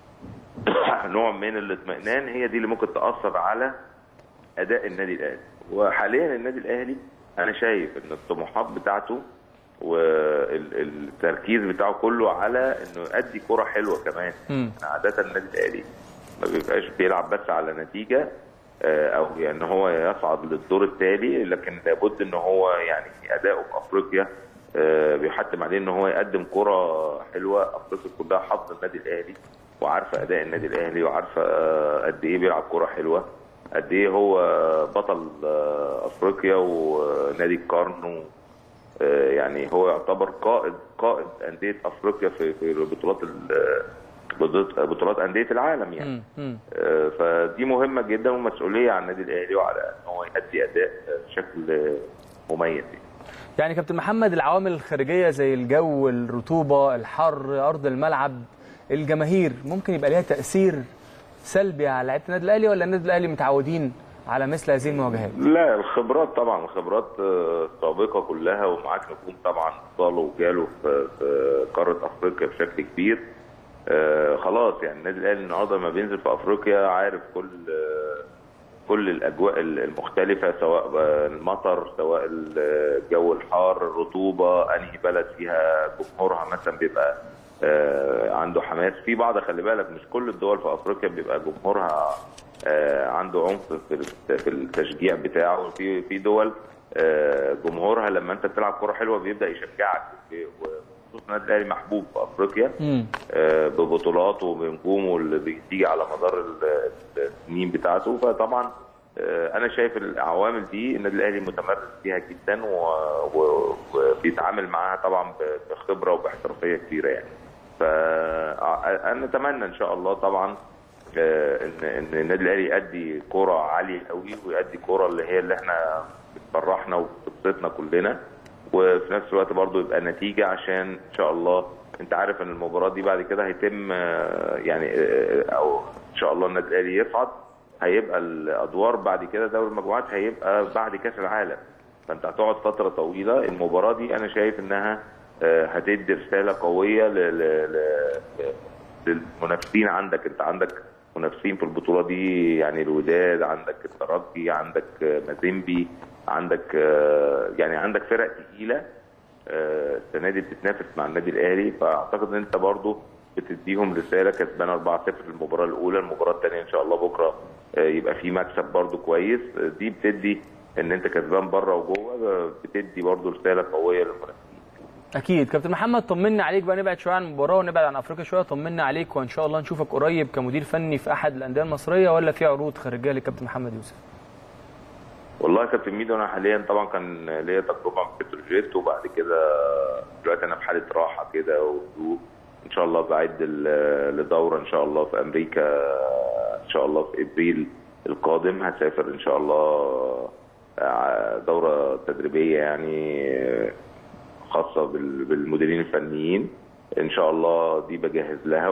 نوع من الاطمئنان هي دي اللي ممكن تاثر على اداء النادي الاهلي وحاليا النادي الاهلي انا شايف ان الطموحات بتاعته والتركيز بتاعه كله على انه يؤدي كرة حلوه كمان مم. عاده النادي الاهلي ما بيبقاش بيلعب بس على نتيجه آه، او ان هو يصعد للدور التالي لكن لابد ان هو يعني في ادائه في افريقيا آه، بيحتم عليه ان هو يقدم كرة حلوه افريقيا كلها حافظه النادي الاهلي وعارفه اداء النادي الاهلي وعارفه آه، قد ايه بيلعب كرة حلوه قد ايه هو بطل آه، افريقيا ونادي القرن و- آه، يعني هو يعتبر قائد قائد انديه افريقيا في في بطولات ال- بطولات بطولات انديه العالم يعني مم. مم. آه، فدي مهمه جدا ومسؤوليه على النادي الاهلي وعلى ان هو يؤدي اداء آه، بشكل آه، مميز يعني. يعني كابتن محمد العوامل الخارجيه زي الجو الرطوبه الحر ارض الملعب الجماهير ممكن يبقى ليها تاثير سلبي على لعيبه النادي الاهلي ولا النادي الاهلي متعودين على مثل هذه المواجهات لا الخبرات طبعا الخبرات آه، سابقه كلها ومعاك نجوم طبعا وصلوا وجالوا في في قاره افريقيا بشكل كبير آه، خلاص يعني النادي الاهلي النهارده لما بينزل في افريقيا عارف كل آه، كل الاجواء المختلفه سواء المطر سواء الجو الحار الرطوبه انهي بلد فيها جمهورها مثلا بيبقى آه، عنده حماس في بعض خلي بالك مش كل الدول في افريقيا بيبقى جمهورها آه، عنده عنف في في التشجيع بتاعه في في دول آه، جمهورها لما انت بتلعب كره حلوه بيبدا يشجعك وخصوصا النادي الاهلي محبوب في افريقيا مم. آه، ببطولاته وبنجومه اللي بتيجي على مدار ال- السنين بتاعته فطبعا آه، انا شايف العوامل دي النادي الاهلي متمرس فيها جدا و- و- وبيتعامل معاها طبعا ب- بخبره وباحترافيه كبيره يعني فانا اتمنى ان شاء الله طبعا آه، ان ان النادي الاهلي يأدي كرة عاليه قوي ويأدي كرة اللي هي اللي احنا بتفرحنا وبتبسطنا كلنا وفي نفس الوقت برضو يبقى نتيجه عشان ان شاء الله انت عارف ان المباراه دي بعد كده هيتم آه، يعني آه، او ان شاء الله النادي الاهلي يصعد هيبقى الادوار بعد كده دوري المجموعات هيبقى بعد كاس العالم فانت هتقعد فتره طويله المباراه دي انا شايف انها آه، هتدي رساله قويه ل- ل- ل- للمنافسين عندك انت عندك منافسين في البطوله دي يعني الوداد عندك الترجي عندك آه، مازيمبي عندك آه، يعني عندك فرق تقيله آه، السنه دي بتتنافس مع النادي الاهلي فاعتقد ان انت برضو بتديهم رساله كسبان 4-0 في المباراه الاولى المباراه الثانيه ان شاء الله بكره آه، يبقى في مكسب برضو كويس آه، دي بتدي ان انت كسبان بره وجوه آه، بتدي برضو رساله قويه للمنافسين اكيد كابتن محمد طمنا عليك بقى نبعد شويه عن المباراه ونبعد عن افريقيا شويه طمنا عليك وان شاء الله نشوفك قريب كمدير فني في احد الانديه المصريه ولا في عروض خارجيه لكابتن محمد يوسف والله يا كابتن ميدو انا حاليا طبعا كان ليا تجربه مع بتروجيت وبعد كده دلوقتي انا في حاله راحه كده وهدوء ان شاء الله بعد ل- لدوره ان شاء الله في امريكا ان شاء الله في ابريل القادم هسافر ان شاء الله ع- دوره تدريبيه يعني خاصه بال- بالمديرين الفنيين ان شاء الله دي بجهز لها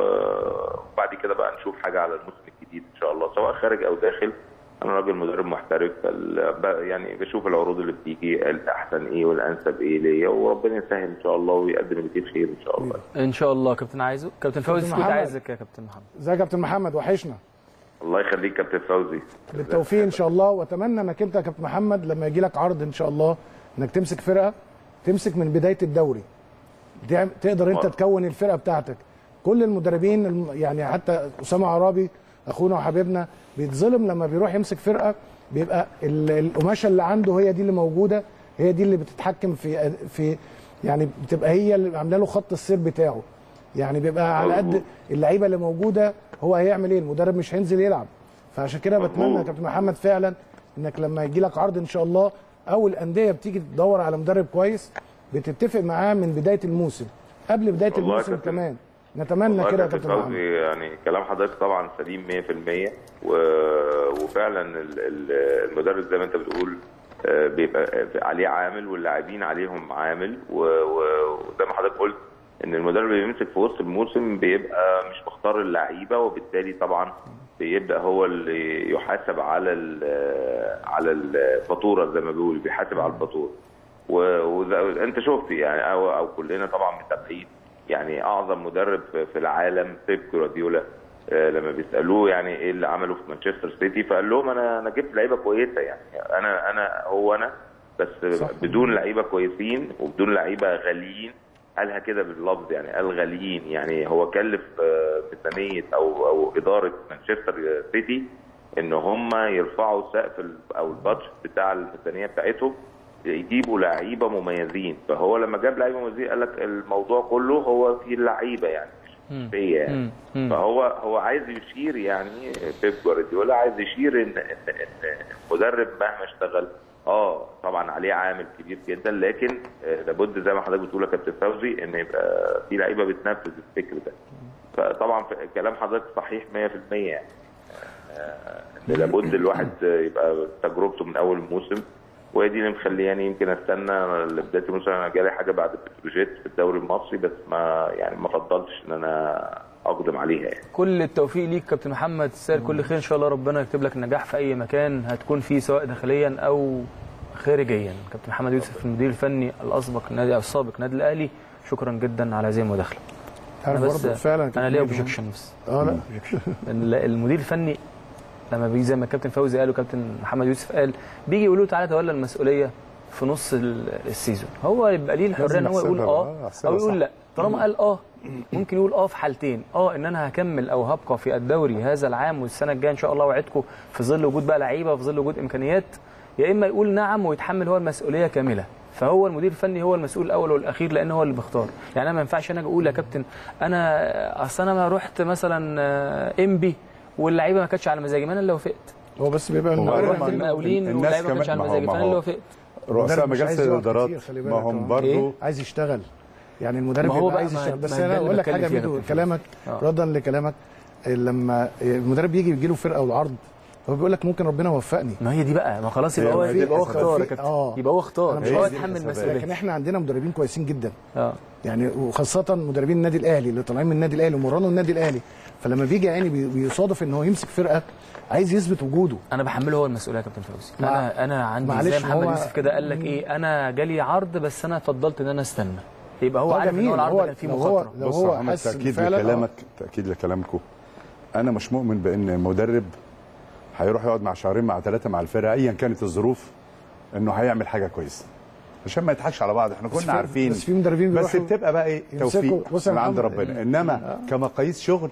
و- وبعد كده بقى نشوف حاجه على الموسم الجديد ان شاء الله سواء خارج او داخل انا راجل مدرب محترف فال- ب- يعني بشوف العروض اللي بتيجي الاحسن ايه والانسب ايه ليا وربنا يسهل ان شاء الله ويقدم اللي فيه خير ان شاء الله ان شاء الله كابتن عايزه كابتن فوزي كنت محمد. عايزك يا كابتن محمد ازيك يا كابتن محمد وحشنا الله يخليك كابتن فوزي بالتوفيق ان شاء الله واتمنى انك انت يا كابتن محمد لما يجي لك عرض ان شاء الله انك تمسك فرقه تمسك من بدايه الدوري دي- تقدر انت آه. تكون الفرقه بتاعتك كل المدربين الم- يعني حتى اسامه عرابي اخونا وحبيبنا بيتظلم لما بيروح يمسك فرقه بيبقى ال- القماشه اللي عنده هي دي اللي موجوده هي دي اللي بتتحكم في في يعني بتبقى هي اللي عامله له خط السير بتاعه يعني بيبقى على قد مظبوط. اللعيبه اللي موجوده هو هيعمل ايه المدرب مش هينزل يلعب فعشان كده بتمنى يا مظبوط. كابتن محمد فعلا انك لما يجي لك عرض ان شاء الله او الانديه بتيجي تدور على مدرب كويس بتتفق معاه من بدايه الموسم قبل بدايه والله يا الموسم كابتن. كمان نتمنى والله كده يا كابتن كابتن محمد فوزي يعني كلام حضرتك طبعا سليم 100% و... وفعلا ال- ال- المدرب زي ما انت بتقول آه، بيبقى عليه عامل واللاعبين عليهم عامل و- و- وزي ما حضرتك قلت ان المدرب اللي بيمسك في وسط الموسم بيبقى مش مختار اللعيبه وبالتالي طبعا بيبدا هو اللي يحاسب على ال- على الفاتوره زي ما بيقول بيحاسب على الفاتوره و- وزي- انت شفت يعني او او كلنا طبعا متابعين يعني اعظم مدرب في في العالم بيب جوارديولا آه، لما بيسالوه يعني ايه اللي عمله في مانشستر سيتي فقال لهم انا انا جبت لعيبه كويسه يعني انا انا هو انا بس صح. بدون لعيبه كويسين وبدون لعيبه غاليين قالها كده باللفظ يعني قال غاليين يعني هو كلف آه، ميزانيه او او اداره مانشستر سيتي ان هم يرفعوا سقف ال- او البادجت بتاع الميزانيه بتاعتهم يجيبوا لعيبه مميزين فهو لما جاب لعيبه مميزين قال لك الموضوع كله هو في اللعيبه يعني مش فيا يعني مم. مم. فهو هو عايز يشير يعني بيب جوارديولا عايز يشير ان ان ان المدرب مهما اشتغل اه طبعا عليه عامل كبير جدا لكن آه، لابد زي ما حضرتك بتقول يا كابتن فوزي ان يبقى في لعيبه بتنفذ الفكر ده فطبعا في- كلام حضرتك صحيح 100% يعني آه، لابد الواحد يبقى تجربته من اول الموسم وهي دي اللي مخلياني يمكن استنى لبدايه الموسم انا جالي حاجه بعد بتروجيت في الدوري المصري بس ما يعني ما فضلتش ان انا اقدم عليها يعني كل التوفيق ليك كابتن محمد تستاهل كل خير ان شاء الله ربنا يكتب لك نجاح في اي مكان هتكون فيه سواء داخليا او خارجيا كابتن محمد يوسف المدير الفني الاسبق نادي السابق نادي الاهلي شكرا جدا على هذه المداخله عارف برضه فعلا يا انا كابتن ليا ميدو. اوبجكشن بس اه لا ال- المدير الفني لما بيجي زي ما الكابتن فوزي قال وكابتن محمد يوسف قال بيجي يقولوا له تعالى تولى المسؤوليه في نص ال- السيزون هو يبقى ليه الحريه ان هو يقول يحسبها اه بقى، يحسبها او يقول صح. لا طالما قال اه ممكن يقول اه في حالتين اه ان انا هكمل او هبقى في الدوري هذا العام والسنه الجايه ان شاء الله وعدكم في ظل وجود بقى لعيبه وفي ظل وجود امكانيات يا اما يقول نعم ويتحمل هو المسؤوليه كامله فهو المدير الفني هو المسؤول الاول والاخير لان هو اللي بيختار يعني انا ما ينفعش انا أجي اقول يا كابتن انا اصل انا ما رحت مثلا آه، انبي واللعيبه ما كانتش على مزاجي ما انا اللي وافقت هو بس بيبقى هو المدرب رحت طبعاً المقاولين الناس واللعيبه ما كانتش كمان- على ما هو- مزاجي ما فانا اللي هو وافقت رؤساء المدرب مش مجالس عايز يقعد الادارات كتير، خلي ما بالك، هم آه. برضو إيه؟ عايز يشتغل يعني المدرب ما هو بيبقى بقى عايز ما- يشتغل بس ما ده انا اللي اقول لك بتكلم حاجه فيها ميدو كابتن كلامك آه. ردا لكلامك لما المدرب يجي يجي له فرقه والعرض هو بيقول لك ممكن ربنا وفقني ما هي دي بقى ما خلاص يبقى هي هو ما دي يبقى هو الحسابات. اختار يا في- كابتن آه. يبقى هو اختار أنا مش مش هو عايز يتحمل الحسابات. مسؤوليه لكن احنا عندنا مدربين كويسين جدا اه يعني وخاصه مدربين النادي الاهلي اللي طالعين من النادي الاهلي ومرنوا النادي الاهلي فلما بيجي يعني بي- بيصادف ان هو يمسك فرقه عايز يثبت وجوده انا بحمله هو المسؤوليه يا كابتن فوزي مع- انا انا عندي معلش زي محمد هو- يوسف كده قال لك ايه انا جالي عرض بس انا فضلت ان انا استنى يبقى هو آه، عارف ان جميل. هو العرض هو- كان فيه لو هو- مخاطره لو بص هو يا محمد حاسس إن تاكيد فعلاً، آه. لكلامك تاكيد لكلامكم انا مش مؤمن بان مدرب هيروح يقعد مع شهرين مع ثلاثه مع الفرقه ايا كانت الظروف انه هيعمل حاجه كويسه عشان ما يضحكش على بعض احنا بس كنا في- عارفين بس في مدربين بس بيروحوا بتبقى بقى ايه يمسكوا- توفيق بص يا من عند محمد، ربنا انما كمقاييس شغل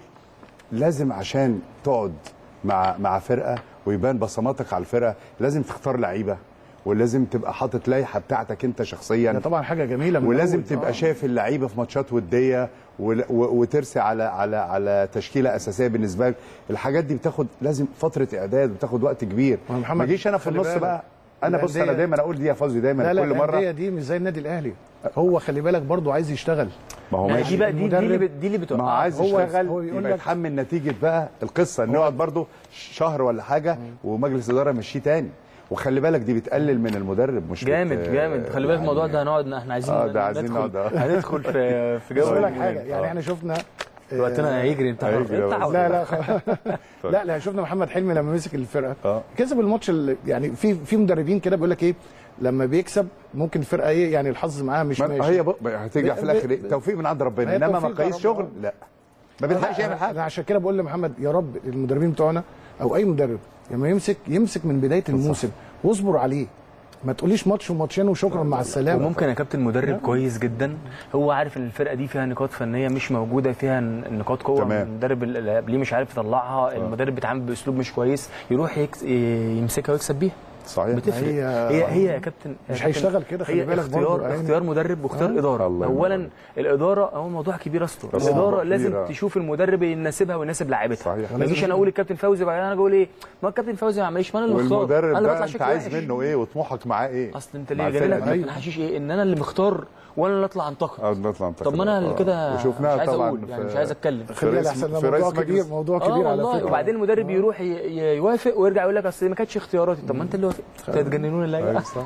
لازم عشان تقعد مع مع فرقه ويبان بصماتك على الفرقه لازم تختار لعيبه ولازم تبقى حاطط لائحه بتاعتك انت ده شخصيا طبعا حاجه جميله من ولازم الأول. تبقى آه. شايف اللعيبه في ماتشات وديه ول- و- وترسي على على على تشكيله اساسيه بالنسبه لك الحاجات دي بتاخد لازم فتره اعداد بتاخد وقت كبير ما هو محمد ما اجيش انا في خلي النص بالك. بقى انا بص انا الأندية- دايما اقول دي يا فوزي دايما لا لا كل مره الانديه دي مش زي النادي الاهلي هو خلي بالك برضو عايز يشتغل ما هو يعني ماشي دي بقى دي, دي اللي المدرب- بت- دي اللي ما هو بتوقع عايز هو- يشتغل هو يقول يبقى لك- يتحمل نتيجه بقى القصه انه يقعد برضه شهر ولا حاجه ومجلس الاداره يمشيه تاني وخلي بالك دي بتقلل من المدرب مش جامد بت- جامد خلي بالك الموضوع ده هنقعد احنا عايزين آه، ده عايزين ندخل نقعد، آه. هندخل في في بس جو اقول لك المهم. حاجه يعني آه. احنا شفنا آه، وقتنا هيجري انت هيجري، انت آه. عاوز. لا لا لا لا شفنا محمد حلمي لما مسك الفرقه اه كسب الماتش اللي يعني في في مدربين كده بيقول لك ايه لما بيكسب ممكن الفرقه ايه يعني الحظ معاها مش ما- ماشي هي بق- هترجع في ب- الاخر ب- إيه؟ توفيق من عند ربنا هي انما توفيق مقاييس من شغل ربنا. لا ما بيلحقش يعمل أنا- حاجه انا عشان كده بقول لمحمد يا رب المدربين بتوعنا او اي مدرب لما يمسك يمسك من بدايه الموسم واصبر عليه ما تقوليش ماتش وماتشين وشكرا مع السلامه وممكن يا كابتن مدرب كويس جدا هو عارف ان الفرقه دي فيها نقاط فنيه مش موجوده فيها ن- نقاط قوه تمام. المدرب اللي قبليه مش عارف يطلعها المدرب بيتعامل باسلوب مش كويس يروح يكس... يمسكها ويكسب بيها صحيح بتفرق هي- هي هي يا كابتن يا مش كابتن، هيشتغل كده، خلي هي بالك اختيار برضه يعني. اختيار مدرب واختيار اداره الله ينور اولا عليك. الاداره هو موضوع كبير اصلا طبعاً. الاداره كبير، لازم آه. تشوف المدرب يناسبها ويناسب لاعبتها صحيح. ما اجيش انا اقول الكابتن فوزي بعدين انا اقول ايه ما الكابتن فوزي ما عملش ما انا اللي مختار والمدرب انا اللي ده بطلع انت شكل عايز وحش. منه ايه وطموحك معاه ايه اصل انت مع ليه جاي لك الفرقة دي. كابتن حشيش ايه ان انا اللي مختار وانا اللي اطلع انتقد اه نطلع انت طب ما انا اللي كده مش وشفناها عايز طبعا اقول يعني مش عايز اتكلم خلي بالك رئيس- احسن ده في رئيس موضوع كبير مجلس. موضوع اه كبير على والله فكره وبعدين المدرب يروح ي- ي- يوافق ويرجع يقول لك اصل ما كانتش اختياراتي طب ما انت اللي وافق انت هتجننوني اللي أيوة جاي صح.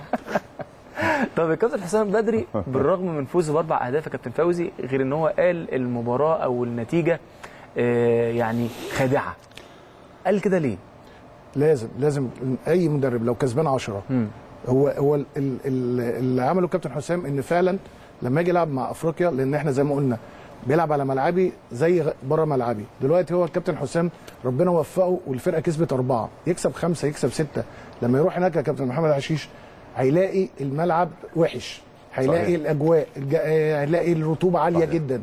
طب الكابتن حسام بدري بالرغم من فوزه باربع اهداف يا كابتن فوزي غير ان هو قال المباراه او النتيجه آه، يعني خادعه قال كده ليه؟ لازم لازم اي مدرب لو كسبان 10 هو هو ال- ال- ال- اللي عمله كابتن حسام ان فعلا لما يجي يلعب مع افريقيا لان احنا زي ما قلنا بيلعب على ملعبي زي غ- بره ملعبي دلوقتي هو الكابتن حسام ربنا وفقه والفرقه كسبت اربعه يكسب خمسه يكسب سته لما يروح هناك يا كابتن محمد حشيش هيلاقي الملعب وحش هيلاقي صحيح. الاجواء الج- آه، هيلاقي الرطوبه عاليه صحيح. جدا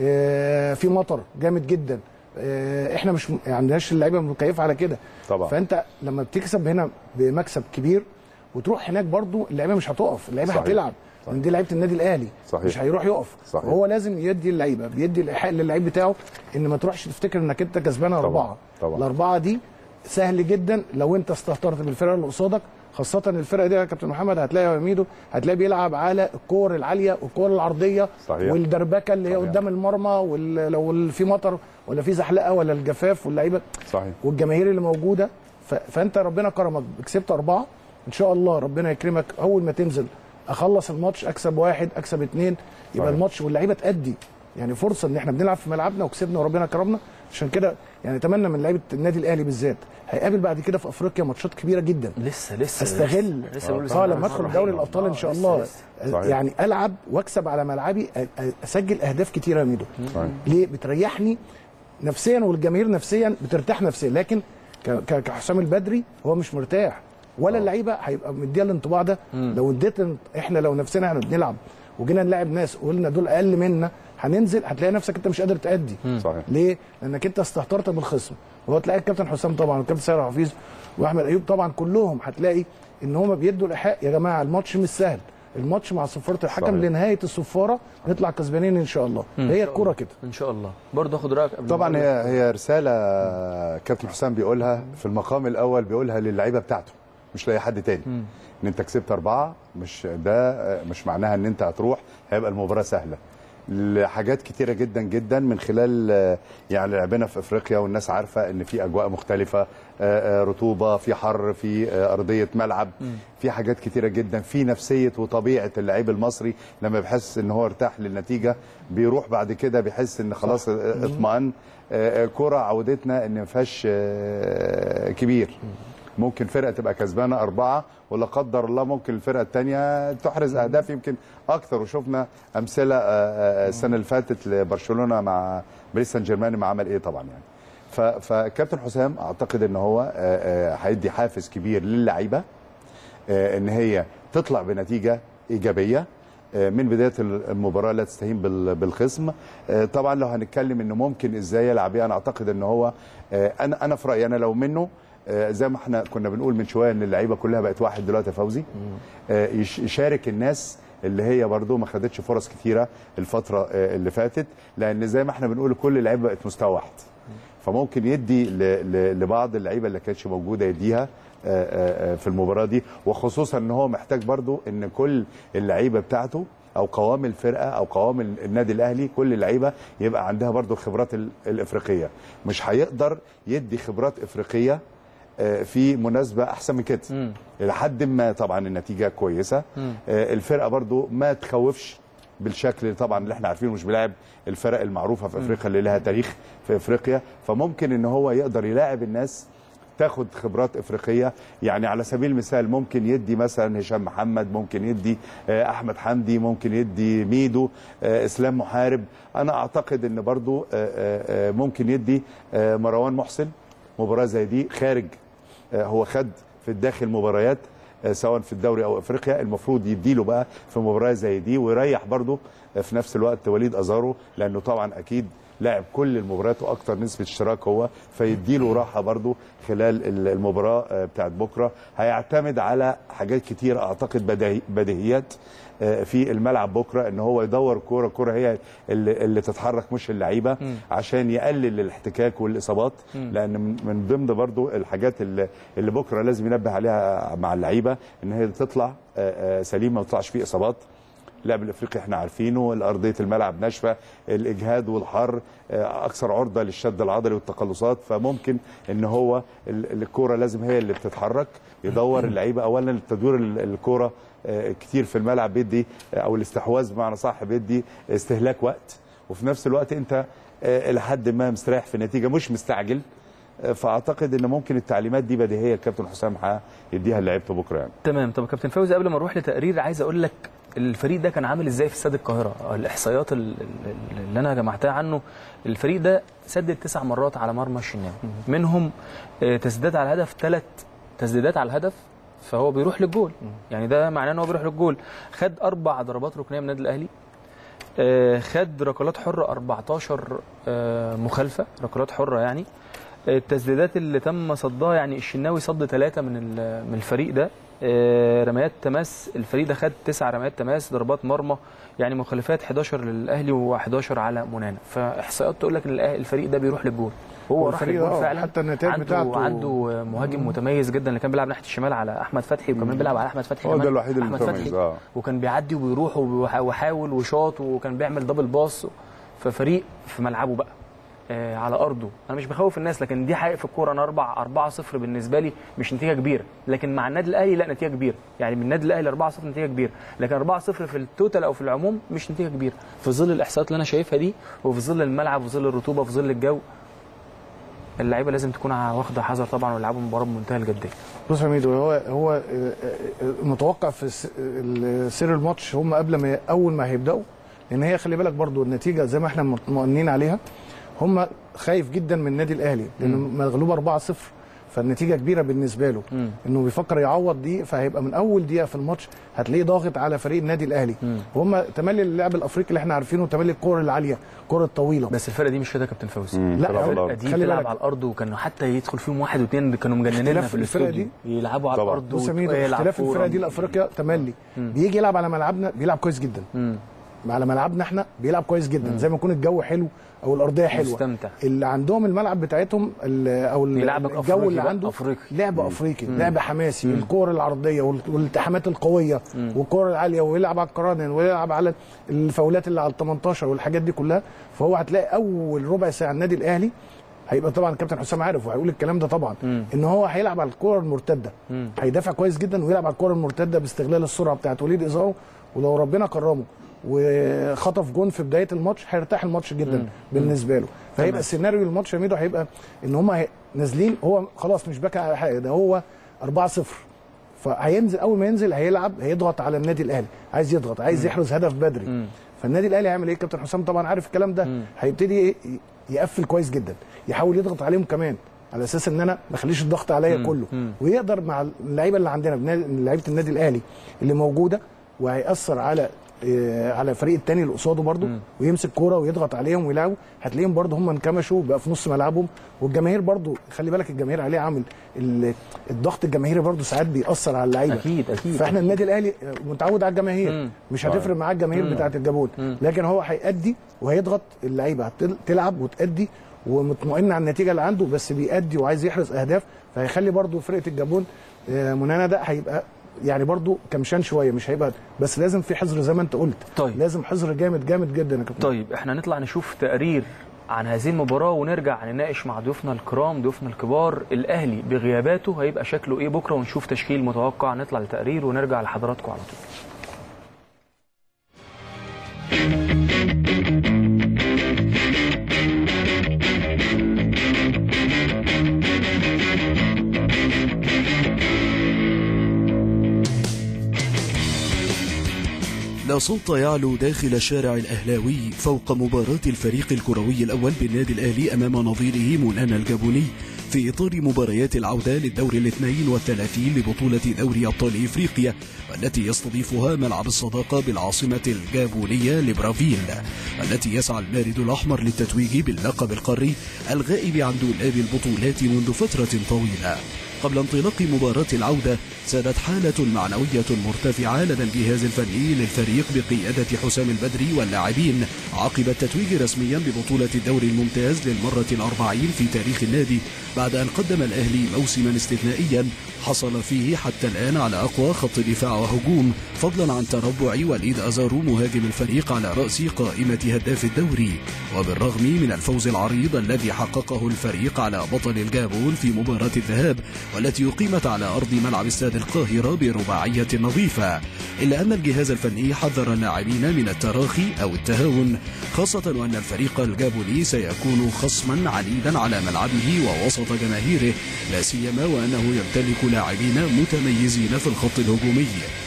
آه، في مطر جامد جدا آه، احنا مش م- يعني عندناش اللعيبه مكيفه على كده طبعا. فانت لما بتكسب هنا بمكسب كبير وتروح هناك برضو اللعيبه مش هتقف اللعيبه صحيح. هتلعب لان دي لعيبه النادي الاهلي صحيح. مش هيروح يقف صحيح. هو لازم يدي اللعيبه بيدي الايحاء للعيب بتاعه ان ما تروحش تفتكر انك انت كسبان اربعه طبعا. الاربعه دي سهل جدا لو انت استهترت بالفرقه اللي قصادك خاصة الفرقة دي يا كابتن محمد هتلاقي يا ميدو هتلاقي بيلعب على الكور العالية والكور العرضية صحيح. والدربكة اللي هي صحيح. قدام المرمى ولو في مطر ولا في زحلقة ولا الجفاف واللعيبة صحيح والجماهير اللي موجوده ف... فانت ربنا كرمك كسبت اربعه ان شاء الله ربنا يكرمك اول ما تنزل اخلص الماتش اكسب واحد اكسب اثنين يبقى صحيح. الماتش واللعيبه تأدي يعني فرصه ان احنا بنلعب في ملعبنا وكسبنا وربنا كرمنا عشان كده يعني اتمنى من لعيبه النادي الاهلي بالذات هيقابل بعد كده في افريقيا ماتشات كبيره جدا لسه لسه استغل لسه بقول اه لسه لما ادخل مرة دوري رهيبة. الابطال ان شاء آه، الله لسه- صحيح. يعني العب واكسب على ملعبي أ- أ- اسجل اهداف كتيره يا ميدو صحيح. ليه بتريحني نفسيا والجماهير نفسيا بترتاح نفسيا لكن ك- ك- كحسام البدري هو مش مرتاح ولا اللعيبه هيبقى مديها الانطباع ده لو اديت احنا لو نفسنا احنا بنلعب وجينا نلاعب ناس وقلنا دول اقل منا هننزل هتلاقي نفسك انت مش قادر تأدي صحيح ليه؟ لانك انت استهترت بالخصم وهو تلاقي الكابتن حسام طبعا والكابتن سيد حفيظ واحمد ايوب طبعا كلهم هتلاقي ان هم بيدوا الايحاء يا جماعه الماتش مش سهل الماتش مع صفاره الحكم صحيح. لنهايه الصفاره نطلع كسبانين ان شاء الله هي الكوره كده ان شاء الله برضه اخد رايك قبل ما طبعا أقول- هي هي رساله كابتن حسام بيقولها في المقام الاول بيقولها للعيبه بتاعته مش لاي حد تاني ان انت كسبت اربعه مش ده مش معناها ان انت هتروح هيبقى المباراه سهله لحاجات كتيره جدا جدا من خلال يعني لعبنا في افريقيا والناس عارفه ان في اجواء مختلفه آه، آه، رطوبه في حر في آه، ارضيه ملعب في حاجات كتيره جدا في نفسيه وطبيعه اللعيب المصري لما بيحس ان هو ارتاح للنتيجه بيروح بعد كده بيحس ان خلاص آه، اطمئن آه، آه، كره عودتنا ان ما فيهاش آه، كبير ممكن فرقه تبقى كسبانه اربعه ولا قدر الله ممكن الفرقه الثانيه تحرز اهداف يمكن اكثر وشفنا امثله آه، آه، السنه اللي فاتت لبرشلونه مع باريس سان جيرمان ما عمل ايه طبعا يعني ف- فكابتن حسام اعتقد ان هو آه، آه، هيدي حافز كبير للعيبه آه، ان هي تطلع بنتيجه ايجابيه آه، من بدايه المباراه لا تستهين بال- بالخصم آه، طبعا لو هنتكلم انه ممكن ازاي يلعب بيه انا اعتقد ان هو آه، انا انا في رايي انا لو منه آه، زي ما احنا كنا بنقول من شويه ان اللعيبه كلها بقت واحد دلوقتي يا فوزي آه، يش- يشارك الناس اللي هي برضو ما خدتش فرص كتيره الفتره آه، اللي فاتت لان زي ما احنا بنقول كل اللعيبه بقت مستوى واحد فممكن يدي ل- ل- لبعض اللعيبه اللي كانتش موجوده يديها آه، آه، آه، في المباراه دي وخصوصا ان هو محتاج برضو ان كل اللعيبه بتاعته او قوام الفرقه او قوام ال- النادي الاهلي كل اللعيبه يبقى عندها برضو الخبرات ال- الافريقيه مش هيقدر يدي خبرات افريقيه آه، في مناسبه احسن من كده لحد ما طبعا النتيجه كويسه آه، الفرقه برضو ما تخوفش بالشكل طبعا اللي احنا عارفينه مش بيلاعب الفرق المعروفه في افريقيا اللي لها تاريخ في افريقيا فممكن ان هو يقدر يلاعب الناس تاخد خبرات افريقيه يعني على سبيل المثال ممكن يدي مثلا هشام محمد ممكن يدي آه، احمد حمدي ممكن يدي ميدو آه، اسلام محارب انا اعتقد ان برضو آه، آه، آه، ممكن يدي آه، مروان محسن مباراه زي دي خارج آه، هو خد في الداخل مباريات آه، سواء في الدوري او افريقيا المفروض يديله بقى في مباراه زي دي ويريح برضه آه، في نفس الوقت وليد ازارو لانه طبعا اكيد لاعب كل المباريات واكثر نسبه اشتراك هو فيديله راحه برضه خلال ال- المباراه آه، بتاعت بكره هيعتمد على حاجات كتير اعتقد بديهي- بديهيات آه، في الملعب بكره ان هو يدور كوره كوره هي اللي, اللي تتحرك مش اللعيبه عشان يقلل الاحتكاك والاصابات لان من- من ضمن برضو الحاجات اللي, اللي بكره لازم ينبه عليها مع اللعيبه ان هي تطلع آه، آه، سليمه ما تطلعش فيه اصابات اللعب الافريقي احنا عارفينه ارضيه الملعب ناشفه الاجهاد والحر آه، اكثر عرضه للشد العضلي والتقلصات فممكن ان هو ال- الكوره لازم هي اللي بتتحرك يدور اللعيبه اولا تدوير ال- الكوره آه، كتير في الملعب بيدي آه، او الاستحواذ بمعنى صح بيدي استهلاك وقت وفي نفس الوقت انت آه، الى حد ما مستريح في النتيجه مش مستعجل آه، فاعتقد ان ممكن التعليمات دي بديهيه الكابتن حسام يديها لعيبته بكره يعني تمام طب كابتن فوزي قبل ما نروح لتقرير عايز اقول لك الفريق ده كان عامل ازاي في استاد القاهره الاحصائيات ال- ال- اللي انا جمعتها عنه الفريق ده سدد تسع مرات على مرمى الشناوي منهم آه، تسديدات على الهدف ثلاث تسديدات على الهدف فهو بيروح للجول يعني ده معناه ان هو بيروح للجول خد اربع ضربات ركنيه من النادي الاهلي آه، خد ركلات حره 14 آه، مخالفه ركلات حره يعني التسديدات اللي تم صدها يعني الشناوي صد ثلاثة من ال- من الفريق ده آه، رميات تماس الفريق ده خد تسع رميات تماس ضربات مرمى يعني مخالفات 11 للاهلي و11 على منانا فاحصائيات تقول لك ان الأه- الفريق ده بيروح للجول هو راح والفريق للجول ده فعلا حتى النتائج عنده بتاعته- عنده مهاجم متميز جدا اللي كان بيلعب ناحيه الشمال على احمد فتحي وكمان بيلعب على احمد فتحي هو ده كمان. الوحيد اللي احمد متميز، فتحي آه. وكان بيعدي وبيروح وبيح- وحاول وشاط وكان بيعمل دبل باص ففريق في ملعبه بقى آه، على ارضه انا مش بخوف الناس لكن دي حقيقه في الكوره انا 4 4 0 بالنسبه لي مش نتيجه كبيره لكن مع النادي الاهلي لا نتيجه كبيره يعني من النادي الاهلي 4 0 نتيجه كبيره لكن 4 0 في التوتال او في العموم مش نتيجه كبيره في ظل الاحصائيات اللي انا شايفها دي وفي ظل الملعب وفي ظل الرطوبه وفي ظل الجو اللعيبه لازم تكون واخده حذر طبعا ويلعبوا مباراه بمنتهى الجديه بص يا ميدو هو هو آه، آه، متوقع في س- ال- سير الماتش هم قبل ما اول ما هيبداوا لان هي خلي بالك برضو النتيجه زي ما احنا مطمئنين عليها هم خايف جدا من النادي الاهلي لانه مغلوب 4-0 فالنتيجه كبيره بالنسبه له مم. انه بيفكر يعوض دي فهيبقى من اول دقيقه في الماتش هتلاقيه ضاغط على فريق النادي الاهلي وهم تملي اللعب الافريقي اللي احنا عارفينه تملي الكور العاليه الكره الطويله بس الفرقه دي مش كده يا كابتن فوزي مم، لا، تلعب هو- الأرض. الفرقه دي خلي بتلعب بالك. على الارض وكانوا حتى يدخل فيهم واحد واثنين كانوا مجننيننا اختلاف في الفرقة الاستوديو يلعبوا على طبعا. الارض بص يا ميدو ويلعب اختلاف كورة. الفرقه دي لافريقيا تملي بيجي يلعب على ملعبنا بيلعب كويس جدا مم. على ملعبنا احنا بيلعب كويس جدا زي ما يكون الجو حلو او الارضيه حلوه مستمتع. اللي عندهم الملعب بتاعتهم ال- او ال- بيلعبك الجو أفريقي اللي بقى، عنده أفريقي. لعب افريقي لعب حماسي الكور العرضيه وال- والالتحامات القويه والكور العاليه ويلعب على القرانين ويلعب على الفاولات اللي على ال 18 والحاجات دي كلها فهو هتلاقي اول ربع ساعه النادي الاهلي هيبقى طبعا الكابتن حسام عارف وهيقول الكلام ده طبعا ان هو هيلعب على الكره المرتده هيدافع كويس جدا ويلعب على الكره المرتده باستغلال السرعه بتاعت وليد ازارو ولو ربنا كرمه وخطف جون في بدايه الماتش هيرتاح الماتش جدا بالنسبه له فهيبقى السيناريو الماتش يا ميدو هيبقى ان هم نازلين هو خلاص مش باكي على حاجه ده هو 4 0 فهينزل اول ما ينزل هيلعب هيضغط على النادي الاهلي عايز يضغط عايز يحرز هدف بدري فالنادي الاهلي هيعمل ايه كابتن حسام طبعا عارف الكلام ده هيبتدي إيه؟ يقفل كويس جدا يحاول يضغط عليهم كمان على اساس ان انا ما اخليش الضغط عليا كله ويقدر مع اللعيبه اللي عندنا بنا- لعيبه النادي الاهلي اللي موجوده وهيأثر على آه، على الفريق التاني اللي قصاده برده ويمسك كوره ويضغط عليهم ويلعبوا هتلاقيهم برده هم انكمشوا بقى في نص ملعبهم والجماهير برده خلي بالك الجماهير عليه عامل ال- الضغط الجماهيري برده ساعات بيأثر على اللعيبه اكيد اكيد فاحنا النادي الاهلي متعود على الجماهير مم. مش هتفرق معاه الجماهير بتاعه الجابون لكن هو هيأدي وهيضغط اللعيبه هتل- تلعب وتأدي ومطمئن على النتيجه اللي عنده بس بيأدي وعايز يحرز اهداف فهيخلي برضو فرقه الجابون آه، منانا ده هيبقى يعني برضو كمشان شويه مش هيبقى بس لازم في حذر زي ما انت قلت طيب. لازم حذر جامد جامد جدا يا كابتن طيب احنا نطلع نشوف تقرير عن هذه المباراة ونرجع نناقش مع ضيوفنا الكرام ضيوفنا الكبار الأهلي بغياباته هيبقى شكله إيه بكرة ونشوف تشكيل متوقع نطلع لتقرير ونرجع لحضراتكم على طول لا صوت يعلو داخل الشارع الأهلاوي فوق مباراة الفريق الكروي الأول بالنادي الأهلي أمام نظيره مونانا الجابوني في إطار مباريات العودة للدور الاثنين والثلاثين لبطولة دوري أبطال إفريقيا والتي يستضيفها ملعب الصداقة بالعاصمة الجابونية لبرافيل التي يسعى المارد الأحمر للتتويج باللقب القاري الغائب عن دولاب البطولات منذ فترة طويلة قبل انطلاق مباراة العودة سادت حالة معنوية مرتفعة لدى الجهاز الفني للفريق بقيادة حسام البدري واللاعبين عقب التتويج رسميا ببطولة الدوري الممتاز للمرة الأربعين في تاريخ النادي بعد أن قدم الأهلي موسما استثنائيا حصل فيه حتى الآن على أقوى خط دفاع وهجوم فضلا عن تربع وليد أزارو مهاجم الفريق على رأس قائمة هداف الدوري وبالرغم من الفوز العريض الذي حققه الفريق على بطل الجابون في مباراة الذهاب والتي أقيمت على أرض ملعب استاد القاهرة برباعية نظيفة إلا أن الجهاز الفني حذر اللاعبين من التراخي أو التهاون خاصة وأن الفريق الجابوني سيكون خصما عنيدا على ملعبه ووسط جماهيره لا سيما وأنه يمتلك لاعبين متميزين في الخط الهجومي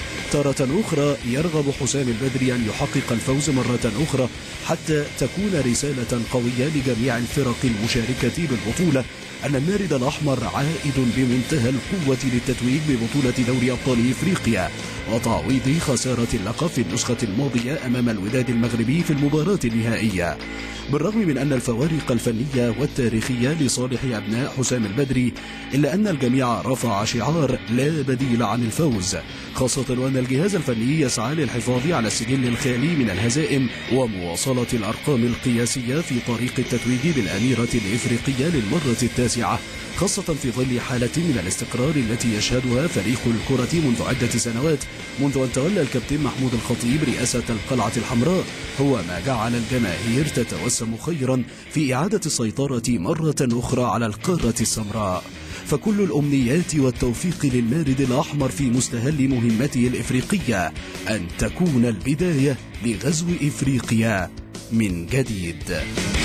تارة أخرى يرغب حسام البدري أن يحقق الفوز مرة أخرى حتى تكون رسالة قوية لجميع الفرق المشاركة بالبطولة أن المارد الأحمر عائد بمنتهى القوة للتتويج ببطولة دوري أبطال إفريقيا وتعويض خسارة اللقب في النسخة الماضية أمام الوداد المغربي في المباراة النهائية بالرغم من أن الفوارق الفنية والتاريخية لصالح أبناء حسام البدري إلا أن الجميع رفع شعار لا بديل عن الفوز خاصة وأن الجهاز الفني يسعى للحفاظ على السجل الخالي من الهزائم ومواصلة الأرقام القياسية في طريق التتويج بالأميرة الإفريقية للمرة التاسعة خاصة في ظل حالة من الاستقرار التي يشهدها فريق الكرة منذ عدة سنوات منذ أن تولى الكابتن محمود الخطيب رئاسة القلعة الحمراء هو ما جعل الجماهير تتوسم خيرا في إعادة السيطرة مرة أخرى على القارة السمراء فكل الأمنيات والتوفيق للمارد الأحمر في مستهل مهمته الإفريقية أن تكون البداية لغزو إفريقيا من جديد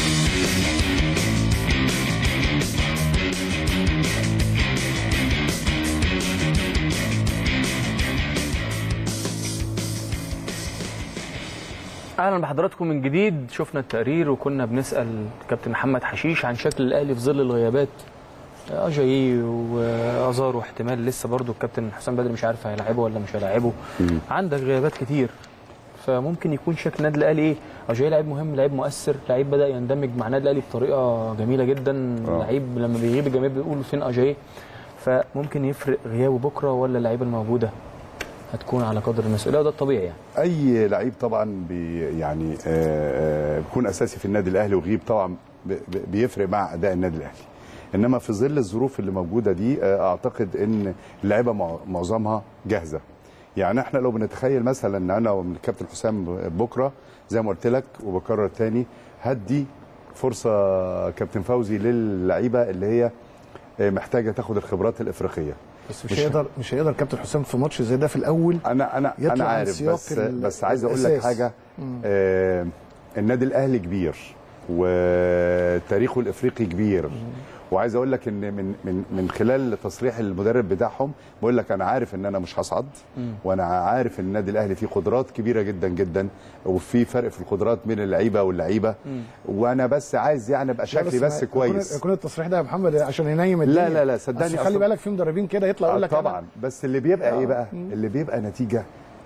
اهلا بحضراتكم من جديد شفنا التقرير وكنا بنسال كابتن محمد حشيش عن شكل الاهلي في ظل الغيابات اجايي وازارو احتمال لسه برضو الكابتن حسام بدري مش عارف هيلاعبه ولا مش هيلاعبه عندك غيابات كتير فممكن يكون شكل النادي الاهلي ايه اجايي لعيب مهم لعيب مؤثر لعيب بدا يندمج مع النادي الاهلي بطريقه جميله جدا لعيب لما بيغيب الجماهير بيقولوا فين اجايي فممكن يفرق غيابه بكره ولا اللعيبه الموجوده هتكون على قدر المسؤوليه وده الطبيعي يعني اي لعيب طبعا بي يعني آه، آه، بيكون اساسي في النادي الاهلي وغيب طبعا ب- ب- بيفرق مع اداء النادي الاهلي انما في ظل الظروف اللي موجوده دي آه، اعتقد ان اللعيبه مع- معظمها جاهزه يعني احنا لو بنتخيل مثلا ان انا والكابتن حسام بكره زي ما قلت لك وبكرر تاني هدي فرصه كابتن فوزي للعيبه اللي هي آه، محتاجه تاخد الخبرات الافريقيه بس مش هيقدر مش هيقدر كابتن حسام في ماتش زي ده في الاول انا انا يطلع انا عن عارف سياق بس ال- بس عايز اقول لك الأساس. حاجه آه النادي الاهلي كبير وتاريخه الافريقي كبير وعايز اقول لك ان من من من خلال تصريح المدرب بتاعهم بقول لك انا عارف ان انا مش هصعد وانا عارف ان النادي الاهلي فيه قدرات كبيره جدا جدا وفي فرق في القدرات بين اللعيبه واللعيبه وانا بس عايز يعني ابقى لا، شكلي ما- بس يكون- كويس يكون التصريح ده يا محمد عشان ينيم الدنيا لا، لا، صدقني أصل خلي أصل- بالك في مدربين كده يطلع يقول آه لك طبعا بس اللي بيبقى ايه بقى اللي بيبقى نتيجه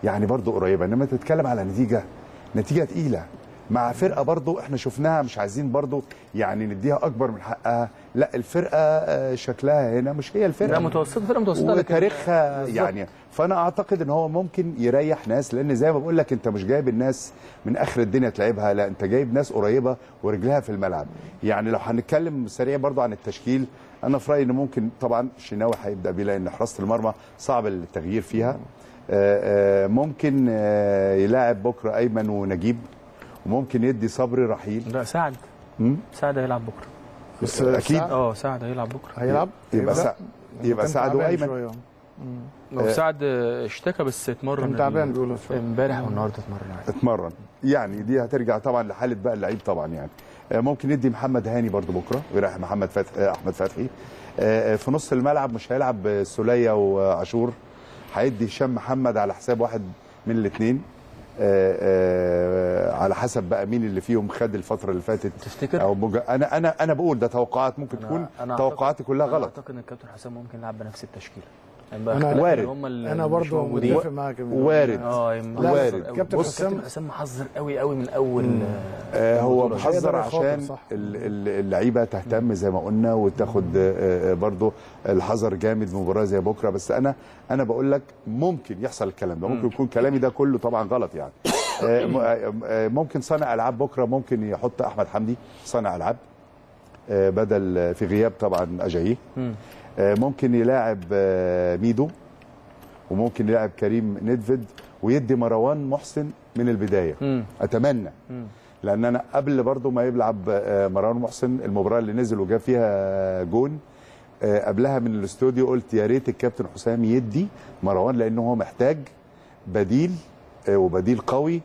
يعني برضو قريبه انما تتكلم على نتيجه نتيجه تقيله مع فرقه برضو احنا شفناها مش عايزين برضو يعني نديها اكبر من حقها لا الفرقه آه، شكلها هنا مش هي الفرقه لا متوسطه فرقه متوسطه لكن- وتاريخها بالظبط. يعني فانا اعتقد ان هو ممكن يريح ناس لان زي ما بقول لك انت مش جايب الناس من اخر الدنيا تلعبها لا انت جايب ناس قريبه ورجلها في الملعب يعني لو هنتكلم سريع برضو عن التشكيل انا في رايي ان ممكن طبعا شناوي هيبدا بيه لان حراسه المرمى صعب التغيير فيها آه، آه، ممكن آه، يلاعب بكره ايمن ونجيب وممكن يدي صبري رحيل لا سعد مم؟ سعد هيلعب بكره بس أكيد. سعد اه سعد هيلعب بكره هيلعب يبقى لا. سعد يبقى كان سعد تعبان وايمن شوية. هو سعد اشتكى بس اتمرن كان تعبان بيقولوا شوية. امبارح والنهارده اتمرن عادي اتمرن يعني دي هترجع طبعا لحاله بقى اللعيب طبعا يعني آه، ممكن يدي محمد هاني برضو بكره ويريح محمد فتحي آه، احمد فتحي آه، في نص الملعب مش هيلعب آه، سوليه وعاشور هيدي هشام محمد على حساب واحد من الاثنين على حسب بقى مين اللي فيهم خد الفتره اللي فاتت تفتكر؟ او مج... انا انا انا بقول ده توقعات ممكن تكون أعتقد- توقعاتي كلها أنا غلط اعتقد ان الكابتن حسام ممكن يلعب بنفس التشكيله يبقى أنا- اختلاف وارد. إن هم اللي انا مش برضو موجودين. متفق معاك يا ميدو. وارد اه لا، وارد. كابتن بص حسام- كابتن حسام محذر قوي قوي من اول آه، هو البطولة. محذر يقدر يخاطر، عشان صح. ال- ال- اللعيبه تهتم زي ما قلنا وتاخد آه، آه، برضو الحذر جامد مباراه زي بكره بس انا انا بقول لك ممكن يحصل الكلام ده ممكن يكون كلامي ده كله طبعا غلط يعني آه، م- آه، آه، ممكن صانع العاب بكره ممكن يحط احمد حمدي صانع العاب آه، بدل آه، في غياب طبعا اجاييه مم. آه، ممكن يلاعب آه، ميدو وممكن يلاعب كريم ندفد ويدي مروان محسن من البدايه مم. اتمنى مم. لان انا قبل برضو ما يلعب آه، مروان محسن المباراه اللي نزل وجاب فيها جون آه، قبلها من الاستوديو قلت يا ريت الكابتن حسام يدي مروان لانه هو محتاج بديل آه، وبديل قوي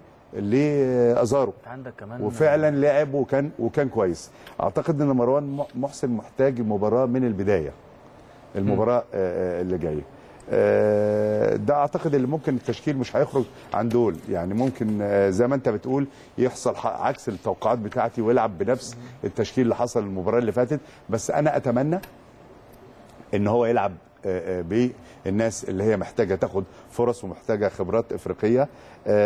لازارو انت عندك كمان وفعلا لعب وكان وكان كويس اعتقد ان مروان م- محسن محتاج المباراه من البدايه المباراه آه، آه، اللي جايه آه، ده اعتقد اللي ممكن التشكيل مش هيخرج عن دول يعني ممكن آه، زي ما انت بتقول يحصل ح- عكس التوقعات بتاعتي ويلعب بنفس التشكيل اللي حصل المباراه اللي فاتت بس انا اتمنى ان هو يلعب آه، آه، بالناس اللي هي محتاجه تاخد فرص ومحتاجه خبرات افريقيه آه،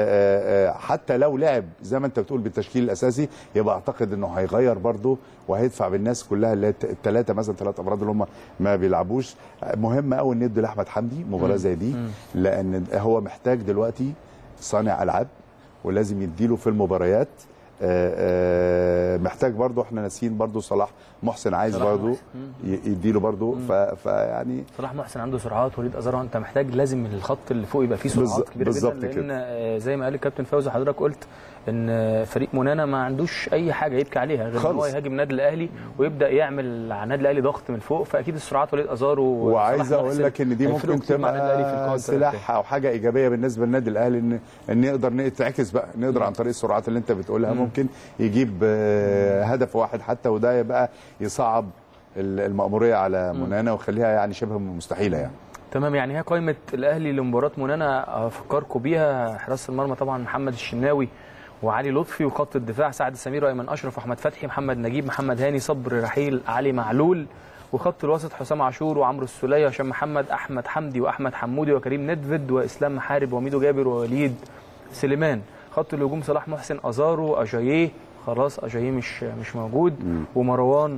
آه، آه، حتى لو لعب زي ما انت بتقول بالتشكيل الاساسي يبقى اعتقد انه هيغير برضه وهيدفع بالناس كلها اللي هي الثلاثه مثلا ثلاث افراد اللي هم ما بيلعبوش آه، مهم قوي ندي لاحمد حمدي مباراه زي دي لان هو محتاج دلوقتي صانع العاب ولازم يديله في المباريات آه، آه، محتاج برضه احنا ناسيين برضه صلاح محسن عايز صلاح برضه محسن. ي- يديله برضه ف- فيعني صلاح محسن عنده سرعات وليد ازارو انت محتاج لازم الخط اللي فوق يبقى فيه سرعات بالظبط- كبيره بالظبط جدا لان كده. آه، زي ما قال الكابتن فوزي حضرتك قلت ان آه، فريق منانا ما عندوش اي حاجه يبكي عليها غير ان هو خالص. يهاجم النادي الاهلي ويبدا يعمل على النادي الاهلي ضغط من فوق فاكيد السرعات وليد ازارو وعايز وصلاح اقول محسن لك ان دي هيفرقوا ممكن كتير مع النادي الأهلي في تبقى الكاونتر سلاح او حاجه ايجابيه بالنسبه للنادي الاهلي ان ان نقدر نتعكس بقى نقدر عن طريق السرعات اللي انت بتقولها ممكن يجيب آه، هدف واحد حتى وده يبقى يصعب ال- المأمورية على منانا ويخليها يعني شبه مستحيلة يعني تمام يعني هي قائمه الاهلي لمباراه منانا افكركم بيها حراس المرمى طبعا محمد الشناوي وعلي لطفي وخط الدفاع سعد سمير وايمن اشرف واحمد فتحي محمد نجيب محمد هاني صبر رحيل علي معلول وخط الوسط حسام عاشور وعمرو السوليه هشام محمد احمد حمدي واحمد حمودي وكريم ندفد واسلام محارب وميدو جابر ووليد سليمان خط الهجوم صلاح محسن ازارو اجاييه خلاص اجاييه مش مش موجود ومروان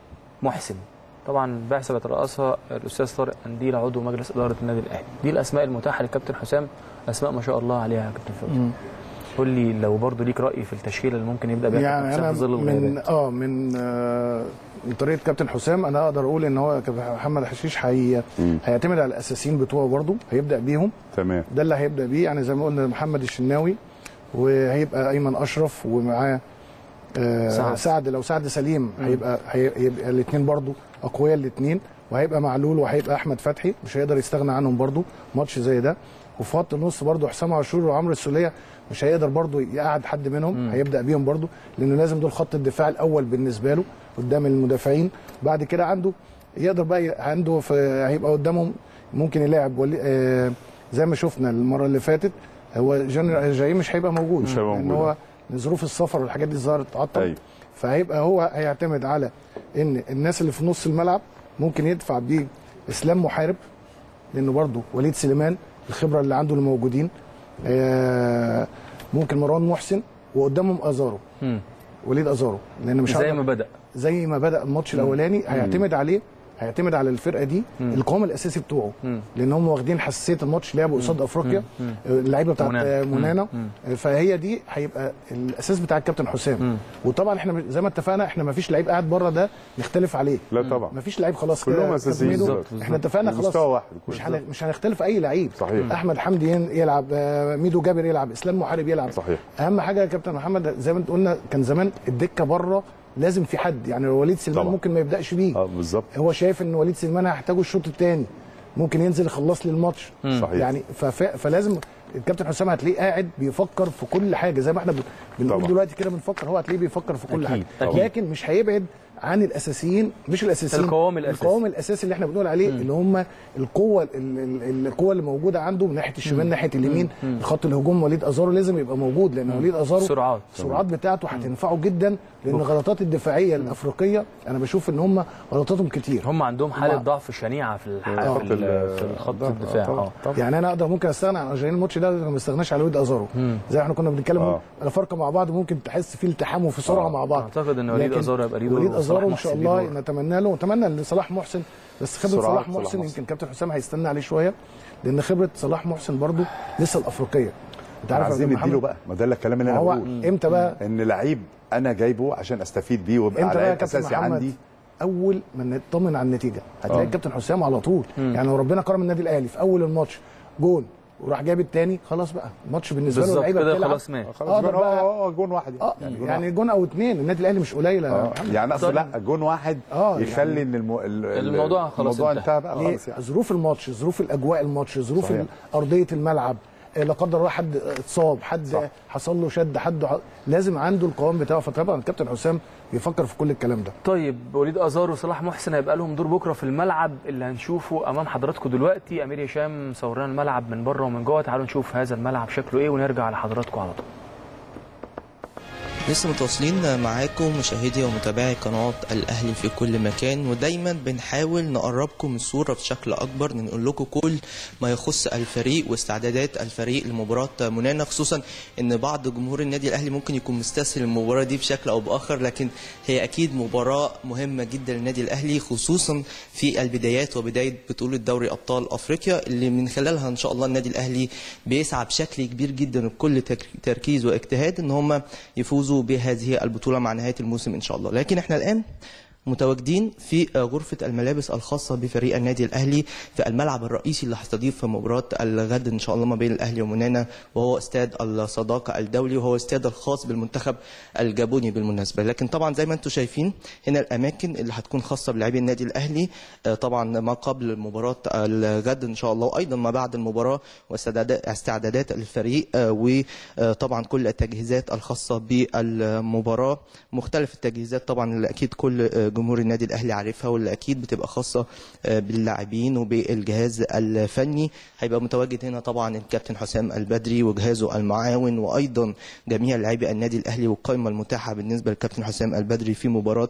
محسن طبعا بعثه بيترأسها الاستاذ طارق قنديل عضو مجلس اداره النادي الاهلي دي الاسماء المتاحه للكابتن حسام اسماء ما شاء الله عليها يا كابتن فوزي قول لي لو برضه ليك راي في التشكيله اللي ممكن يبدا بيها يعني كابتن انا حسام في ظل من الغيابات اه من آه من طريقه كابتن حسام انا اقدر اقول ان هو كابتن محمد حشيش هي هيعتمد على الاساسيين بتوعه برضه هيبدا بيهم تمام ده اللي هيبدا بيه يعني زي ما قلنا محمد الشناوي وهيبقى ايمن اشرف ومعاه آه سعد. سعد. سعد لو سعد سليم هيبقى هيبقى الاثنين برضه اقوياء الاثنين وهيبقى معلول وهيبقى احمد فتحي مش هيقدر يستغنى عنهم برضه ماتش زي ده وفي خط النص برضه حسام عاشور وعمرو السوليه مش هيقدر برضه يقعد حد منهم هيبدا بيهم برضه لانه لازم دول خط الدفاع الاول بالنسبه له قدام المدافعين بعد كده عنده يقدر بقى ي- عنده في هيبقى قدامهم ممكن يلاعب ولي آه زي ما شفنا المره اللي فاتت هو جنرال جاي مش هيبقى موجود مش هيبقى لان موجود. هو ظروف السفر والحاجات دي ظهرت تعطل أيوة. فهيبقى هو هيعتمد على ان الناس اللي في نص الملعب ممكن يدفع بيه اسلام محارب لانه برضه وليد سليمان الخبره اللي عنده اللي موجودين آه، ممكن مروان محسن وقدامهم ازارو مم. وليد ازارو لان مش زي هقدر- ما بدا زي ما بدا الماتش الاولاني هيعتمد عليه هيعتمد على الفرقه دي القوام الاساسي بتوعه لان هم واخدين حساسيه الماتش لعبوا قصاد افريقيا اللعيبه بتاعت منانا. آه، منانا فهي دي هيبقى الاساس بتاع الكابتن حسام وطبعا احنا زي ما اتفقنا احنا ما فيش لعيب قاعد بره ده نختلف عليه لا طبعا ما فيش لعيب خلاص كلهم كده كابتن أساسيين. ميدو. بالظبط، احنا اتفقنا خلاص مستوى واحد. مش هن... مش هنختلف اي لعيب صحيح. احمد حمدي ين- يلعب آه، ميدو جابر يلعب اسلام محارب يلعب صحيح. اهم حاجه يا كابتن محمد زي ما انت قلنا كان زمان الدكه بره لازم في حد يعني وليد سليمان طبعا. ممكن ما يبداش بيه اه بالظبط هو شايف ان وليد سليمان هيحتاجه الشوط الثاني ممكن ينزل يخلص لي الماتش صحيح. يعني فف... فلازم الكابتن حسام هتلاقيه قاعد بيفكر في كل حاجه زي ما احنا بن- بنقول طبعا. دلوقتي كده بنفكر هو هتلاقيه بيفكر في كل أكيد، حاجه أكيد. لكن مش هيبعد عن الاساسيين مش الاساسيين القوام الأساسي. القوام الاساسي اللي احنا بنقول عليه اللي هم القوه ال- ال- القوه اللي موجوده عنده من ناحيه الشمال ناحيه اليمين خط الهجوم وليد ازارو لازم يبقى موجود لان وليد ازارو سرعات. السرعات بتاعته هتنفعه جدا لان غلطات الدفاعيه الافريقيه انا بشوف ان هم غلطاتهم كتير هم عندهم حاله هم- ضعف شنيعه في الح... آه. في, ال... في الخط آه، الدفاع طبعا، اه طبعا. يعني انا اقدر ممكن استغنى عن ارجنتين الماتش ده لو ما استغناش على وليد ازارو زي ما احنا كنا بنتكلم آه. الافارقه مع بعض ممكن تحس فيه التحام وفي سرعه آه. مع بعض أعتقد إن وليد لكن أزارو هيبقى ليه دور وليد وصلاح ازارو ان محسن شاء ليه الله دور. نتمنى له ونتمنى لصلاح محسن بس خبره سرعات صلاح صلاح محسن محسن. يمكن كابتن حسام هيستنى عليه شويه لان خبره صلاح محسن برضو لسه الافريقيه انت عارف يا عايزين كابتن نديله محمد بقى ما ده الكلام اللي انا هو بقوله امتى بقى ان لعيب انا جايبه عشان استفيد بيه ويبقى امتى بقى يا لعيب كابتن اساسي محمد عندي اول ما نطمن على النتيجه هتلاقي آه. الكابتن حسام على طول يعني لو ربنا كرم النادي الاهلي في اول الماتش جون وراح جاب الثاني خلاص بقى الماتش بالنسبه له بالظبط اللعيبه كده بتلعب خلاص مات خلاص أقدر جون بقى- اه آه، جون واحد اه يعني جون يعني واحد. جون او اثنين النادي الاهلي مش قليل يا آه. محمد. يعني اصل لا جون واحد آه، يخلي ان الم... ال- ال- الموضوع خلاص الموضوع انتهى. انتهى بقى ليه؟ خلاص يعني ظروف الماتش ظروف الاجواء الماتش ظروف صحيح. ارضيه الملعب آه، لا قدر الله حد اتصاب حد صح. حصل له شد حد ح- لازم عنده القوام بتاعه فطبعا الكابتن حسام بيفكر في كل الكلام ده طيب وليد ازار وصلاح محسن هيبقى لهم دور بكره في الملعب اللي هنشوفه امام حضراتكم دلوقتي امير هشام صورنا الملعب من بره ومن جوه تعالوا نشوف هذا الملعب شكله ايه ونرجع لحضراتكم على طول لسه متواصلين معاكم مشاهدي ومتابعي قناة الأهلي في كل مكان ودايما بنحاول نقربكم الصورة بشكل أكبر نقول لكم كل ما يخص الفريق واستعدادات الفريق لمباراة منانا خصوصا إن بعض جمهور النادي الأهلي ممكن يكون مستسهل المباراة دي بشكل أو بآخر لكن هي أكيد مباراة مهمة جدا للنادي الأهلي خصوصا في البدايات وبداية بطولة دوري أبطال أفريقيا اللي من خلالها إن شاء الله النادي الأهلي بيسعى بشكل كبير جدا بكل تك- تركيز واجتهاد إن هم يفوزوا بهذه البطولة مع نهاية الموسم إن شاء الله لكن إحنا الآن متواجدين في غرفة الملابس الخاصة بفريق النادي الأهلي في الملعب الرئيسي اللي هيستضيف مباراة الغد إن شاء الله ما بين الأهلي ومنانا وهو استاد الصداقة الدولي وهو استاد الخاص بالمنتخب الجابوني بالمناسبة لكن طبعا زي ما انتم شايفين هنا الأماكن اللي هتكون خاصة بلاعبي النادي الأهلي آه، طبعا ما قبل مباراة الغد إن شاء الله وأيضا ما بعد المباراة واستعدادات استعدادات الفريق آه، وطبعا كل التجهيزات الخاصة بالمباراة مختلف التجهيزات طبعا اللي أكيد كل آه، جمهور النادي الأهلي عارفها واللي أكيد بتبقى خاصة آه، باللاعبين وبالجهاز الفني هيبقى متواجد هنا طبعا الكابتن حسام البدري وجهازه المعاون وأيضا جميع لاعبي النادي الأهلي والقائمة المتاحة بالنسبة للكابتن حسام البدري في مباراة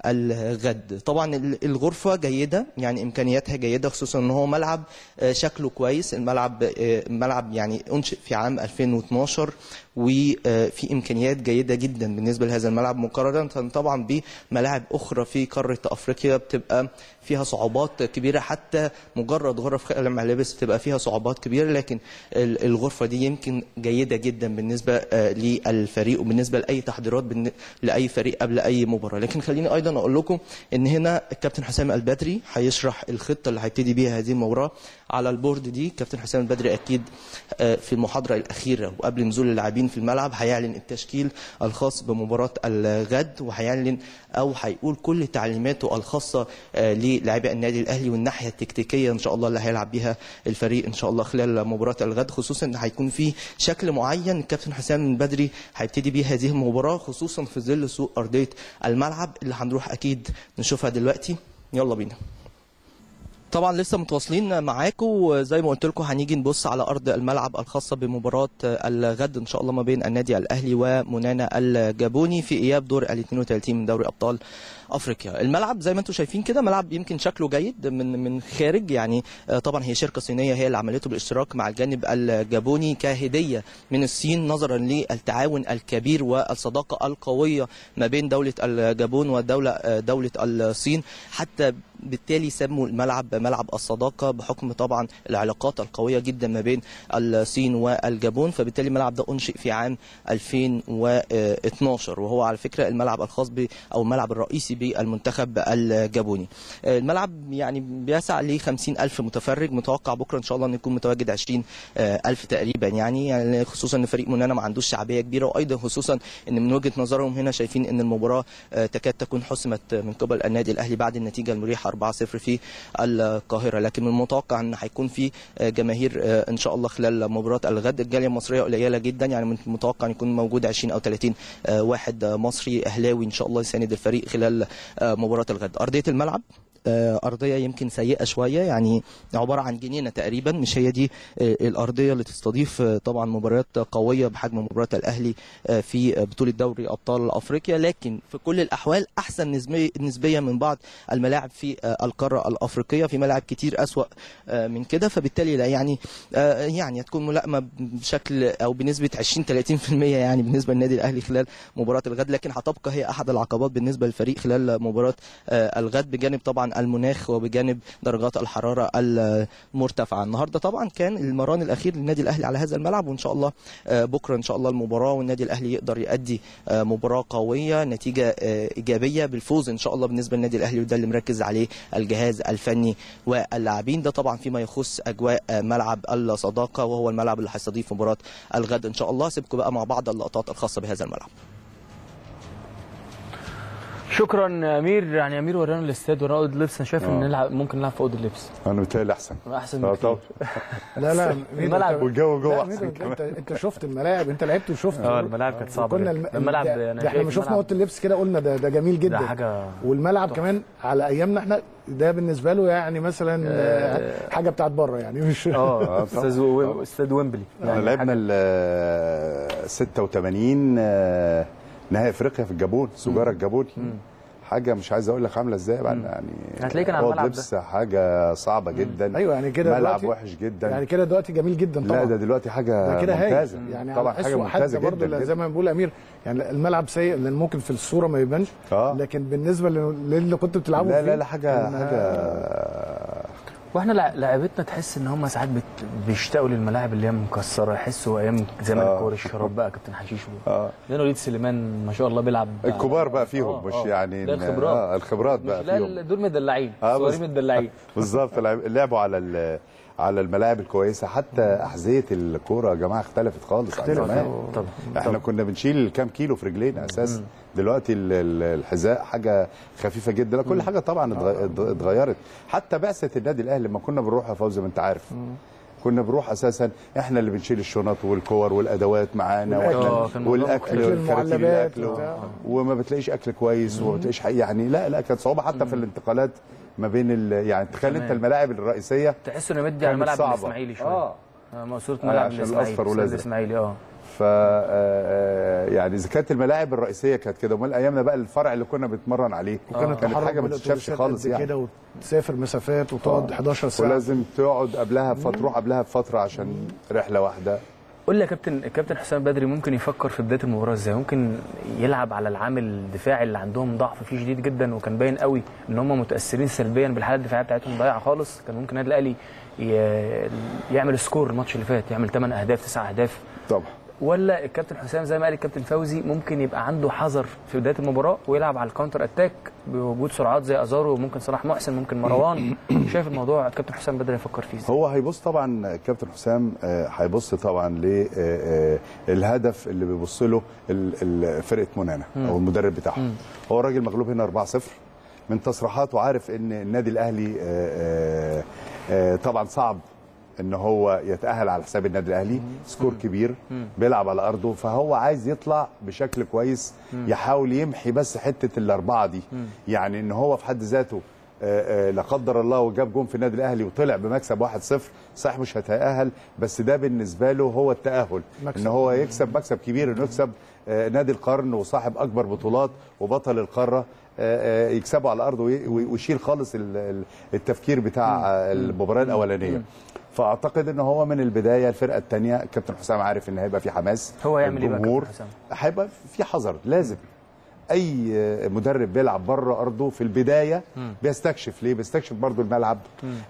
الغد طبعا ال- الغرفة جيدة يعني إمكانياتها جيدة خصوصا أن هو ملعب آه، شكله كويس الملعب آه، ملعب يعني أنشئ في عام 2012 وفي إمكانيات جيدة جدا بالنسبة لهذا الملعب مقارنة طبعا بملاعب أخرى في قارة أفريقيا بتبقى فيها صعوبات كبيرة حتى مجرد غرف الملابس بتبقى فيها صعوبات كبيرة لكن ال- الغرفة دي يمكن جيدة جدا بالنسبة آه، للفريق وبالنسبة لأي تحضيرات بالن- لأي فريق قبل أي مباراة لكن خليني أيضا أقول لكم إن هنا الكابتن حسام البدري هيشرح الخطة اللي هيبتدي بيها هذه المباراة على البورد دي كابتن حسام البدري أكيد آه، في المحاضرة الأخيرة وقبل نزول اللاعبين في الملعب هيعلن التشكيل الخاص بمباراة الغد وهيعلن أو هيقول كل تعليماته الخاصة آه، للاعبي النادي الأهلي والناحية التكتيكية إن شاء الله اللي هيلعب بيها الفريق إن شاء الله خلال مباراة الغد خصوصا إن هيكون في شكل معين الكابتن حسام البدري هيبتدي بيه هذه المباراة خصوصا في ظل سوء أرضية الملعب اللي هنروح أكيد نشوفها دلوقتي يلا بينا طبعا لسه متواصلين معاكم زي ما قلت لكم هنيجي نبص على ارض الملعب الخاصه بمباراه الغد ان شاء الله ما بين النادي الاهلي ومنانا الجابوني في اياب دور ال 32 من دوري ابطال افريقيا الملعب زي ما انتم شايفين كده ملعب يمكن شكله جيد من من خارج يعني آه، طبعا هي شركه صينيه هي اللي عملته بالاشتراك مع الجانب الجابوني كهديه من الصين نظرا للتعاون الكبير والصداقه القويه ما بين دوله الجابون ودوله آه، دوله الصين حتى بالتالي سموا الملعب ملعب الصداقه بحكم طبعا العلاقات القويه جدا ما بين الصين والجابون فبالتالي الملعب ده انشئ في عام 2012 وهو على فكره الملعب الخاص ب او الملعب الرئيسي بالمنتخب الجابوني الملعب يعني بيسع ل 50 الف متفرج متوقع بكره ان شاء الله ان يكون متواجد 20 الف تقريبا يعني, يعني خصوصا ان فريق منانا ما عندوش شعبيه كبيره وايضا خصوصا ان من وجهه نظرهم هنا شايفين ان المباراه آه، تكاد تكون حسمت من قبل النادي الاهلي بعد النتيجه المريحه 4-0 في القاهره لكن من المتوقع ان هيكون في آه، جماهير آه، ان شاء الله خلال مباراه الغد الجاليه المصريه قليله جدا يعني من المتوقع ان يكون موجود 20 او 30 آه، واحد آه، مصري اهلاوي ان شاء الله يساند الفريق خلال آه، مباراه الغد ارضيه الملعب آه، ارضيه يمكن سيئه شويه يعني عباره عن جنينه تقريبا مش هي دي آه، الارضيه اللي تستضيف آه، طبعا مباريات قويه بحجم مباراه الاهلي آه، في بطوله دوري ابطال افريقيا لكن في كل الاحوال احسن نسبي- نسبيا من بعض الملاعب في آه، القاره الافريقيه في ملاعب كتير اسوا آه، من كده فبالتالي لا يعني آه، يعني هتكون ملائمه بشكل او بنسبه 20 30% يعني بالنسبه للنادي الاهلي خلال مباراه الغد لكن هتبقى هي احد العقبات بالنسبه للفريق خلال مباراه آه، الغد بجانب طبعا المناخ وبجانب درجات الحراره المرتفعه النهارده طبعا كان المران الاخير للنادي الاهلي على هذا الملعب وان شاء الله آه، بكره ان شاء الله المباراه والنادي الاهلي يقدر يؤدي آه، مباراه قويه نتيجه آه، ايجابيه بالفوز ان شاء الله بالنسبه للنادي الاهلي وده اللي مركز عليه الجهاز الفني واللاعبين ده طبعا فيما يخص اجواء آه، ملعب الصداقه وهو الملعب اللي هيستضيف مباراه الغد ان شاء الله سيبكم بقى مع بعض اللقطات الخاصه بهذا الملعب شكرا يا امير يعني يا امير ورانا الاستاد ورانا اوضه اللبس انا شايف ان نلعب ممكن نلعب في اوضه اللبس انا متهيألي احسن احسن اه بكتير طبعا لا لا الملعب والجو جوه لا، احسن انت كمان انت انت شفت الملاعب انت لعبت وشفت اه الملاعب كانت صعبه كنا جدا. الم... الملعب ده, انا ده احنا شايف ما شفنا الملعب- اوضه اللبس كده قلنا ده ده جميل جدا ده حاجه والملعب كمان على ايامنا احنا ده بالنسبه له يعني مثلا آه، حاجه بتاعت بره يعني مش اه استاذ و- استاد ويمبلي احنا لعبنا ال 86 آه، نهائي افريقيا في الجابون سجاره الجابوني حاجه مش عايز اقول لك عامله ازاي بعد يعني هتلاقيه كان على أوض الملعب ده. لبس حاجه صعبه جدا ايوه يعني كده ملعب دلوقتي- وحش جدا يعني كده دلوقتي جميل جدا طبعا لا ده دلوقتي حاجه ده كده ممتازه هايل يعني طبعا على حاجه حسه ممتازه حتى برضه جدا, زي جدا. ما بقول امير يعني الملعب سيء لان ممكن في الصوره ما يبانش اه لكن بالنسبه لل- للي كنت بتلعبه لا فيه لا لا حاجه كان- حاجه واحنا لع- لعيبتنا تحس ان هم ساعات بت... بيشتاقوا للملاعب اللي هي مكسره يحسوا ايام زمان آه. كور الشراب بقى كابتن حشيش و... اه لان وليد سليمان ما شاء الله بيلعب الكبار بقى فيهم آه، مش آه. يعني ده إن- الخبرات آه الخبرات مش بقى لا فيهم ال- دول مدلعين آه، صغيرين بس- مدلعين بالظبط لعب- لعبوا على ال- على الملاعب الكويسه حتى احذيه الكوره يا جماعه اختلفت خالص عن اختلفت، زمان طبعا احنا كنا بنشيل كام كيلو في رجلينا اساسا دلوقتي ال- ال- الحذاء حاجه خفيفه جدا لا، كل حاجه طبعا اتغ- اتغ- اتغيرت حتى بعثه النادي الاهلي لما كنا بنروح يا فوزي ما انت عارف كنا بنروح اساسا احنا اللي بنشيل الشنط والكور والادوات معانا والأكل. واحنا آه، كان الموضوع والاكل مختلف. والكراتين المعلبات الاكل وبتاع. وما بتلاقيش اكل كويس وما بتلاقيش حقيقة يعني لا لا كانت صعوبه حتى في الانتقالات ما بين ال- يعني تخيل انت تمام. الملاعب الرئيسيه تحس انه مدي على كانت الملعب صعبة. الاسماعيلي شويه اه آه، مقصوره آه، ملعب عشان الاسماعيلي الأصفر استاد والأزرق. الاسماعيلي اه ف آه، يعني اذا كانت الملاعب الرئيسيه كانت كده امال ايامنا بقى الفرع اللي كنا بنتمرن عليه وكانت كانت حاجه ما تتشافش خالص يعني كده وتسافر مسافات وتقعد 11 ساعه ولازم تقعد قبلها فتروح قبلها بفتره عشان رحله واحده قول لي يا كابتن الكابتن حسام بدري ممكن يفكر في بدايه المباراه ازاي ممكن يلعب على العامل الدفاعي اللي عندهم ضعف فيه شديد جدا وكان باين قوي ان هم متاثرين سلبيا بالحاله الدفاعيه بتاعتهم ضايعه خالص كان ممكن النادي الاهلي ي- يعمل سكور الماتش اللي فات يعمل 8 اهداف 9 اهداف طبعا ولا الكابتن حسام زي ما قال الكابتن فوزي ممكن يبقى عنده حذر في بدايه المباراه ويلعب على الكاونتر اتاك بوجود سرعات زي ازارو وممكن صلاح محسن ممكن مروان شايف الموضوع الكابتن حسام بدري يفكر فيه ازاي هو هيبص طبعا كابتن حسام آه، هيبص طبعا للهدف اللي بيبص له ال- ال- فرقه منانا او المدرب بتاعهم هو الراجل مغلوب هنا 4-0 من تصريحاته عارف ان النادي الاهلي آه، آه، آه، طبعا صعب ان هو يتاهل على حساب النادي الاهلي سكور كبير بيلعب على ارضه فهو عايز يطلع بشكل كويس يحاول يمحي بس حته الاربعه دي يعني ان هو في حد ذاته آه، آه، لا قدر الله وجاب جون في النادي الاهلي وطلع بمكسب 1-0 صحيح مش هيتاهل بس ده بالنسبه له هو التاهل مكسب. ان هو يكسب مكسب كبير انه يكسب آه، نادي القرن وصاحب اكبر بطولات وبطل القاره آه، آه، يكسبه على الارض وي- وي- ويشيل خالص ال- ال- التفكير بتاع آه، المباراه الاولانيه فاعتقد ان هو من البدايه الفرقه الثانيه كابتن حسام عارف ان هيبقى في حماس هو يعمل ايه بقى الجمهور كابتن حسام؟ هيبقى في حذر لازم اي مدرب بيلعب بره ارضه في البدايه بيستكشف ليه بيستكشف برضو الملعب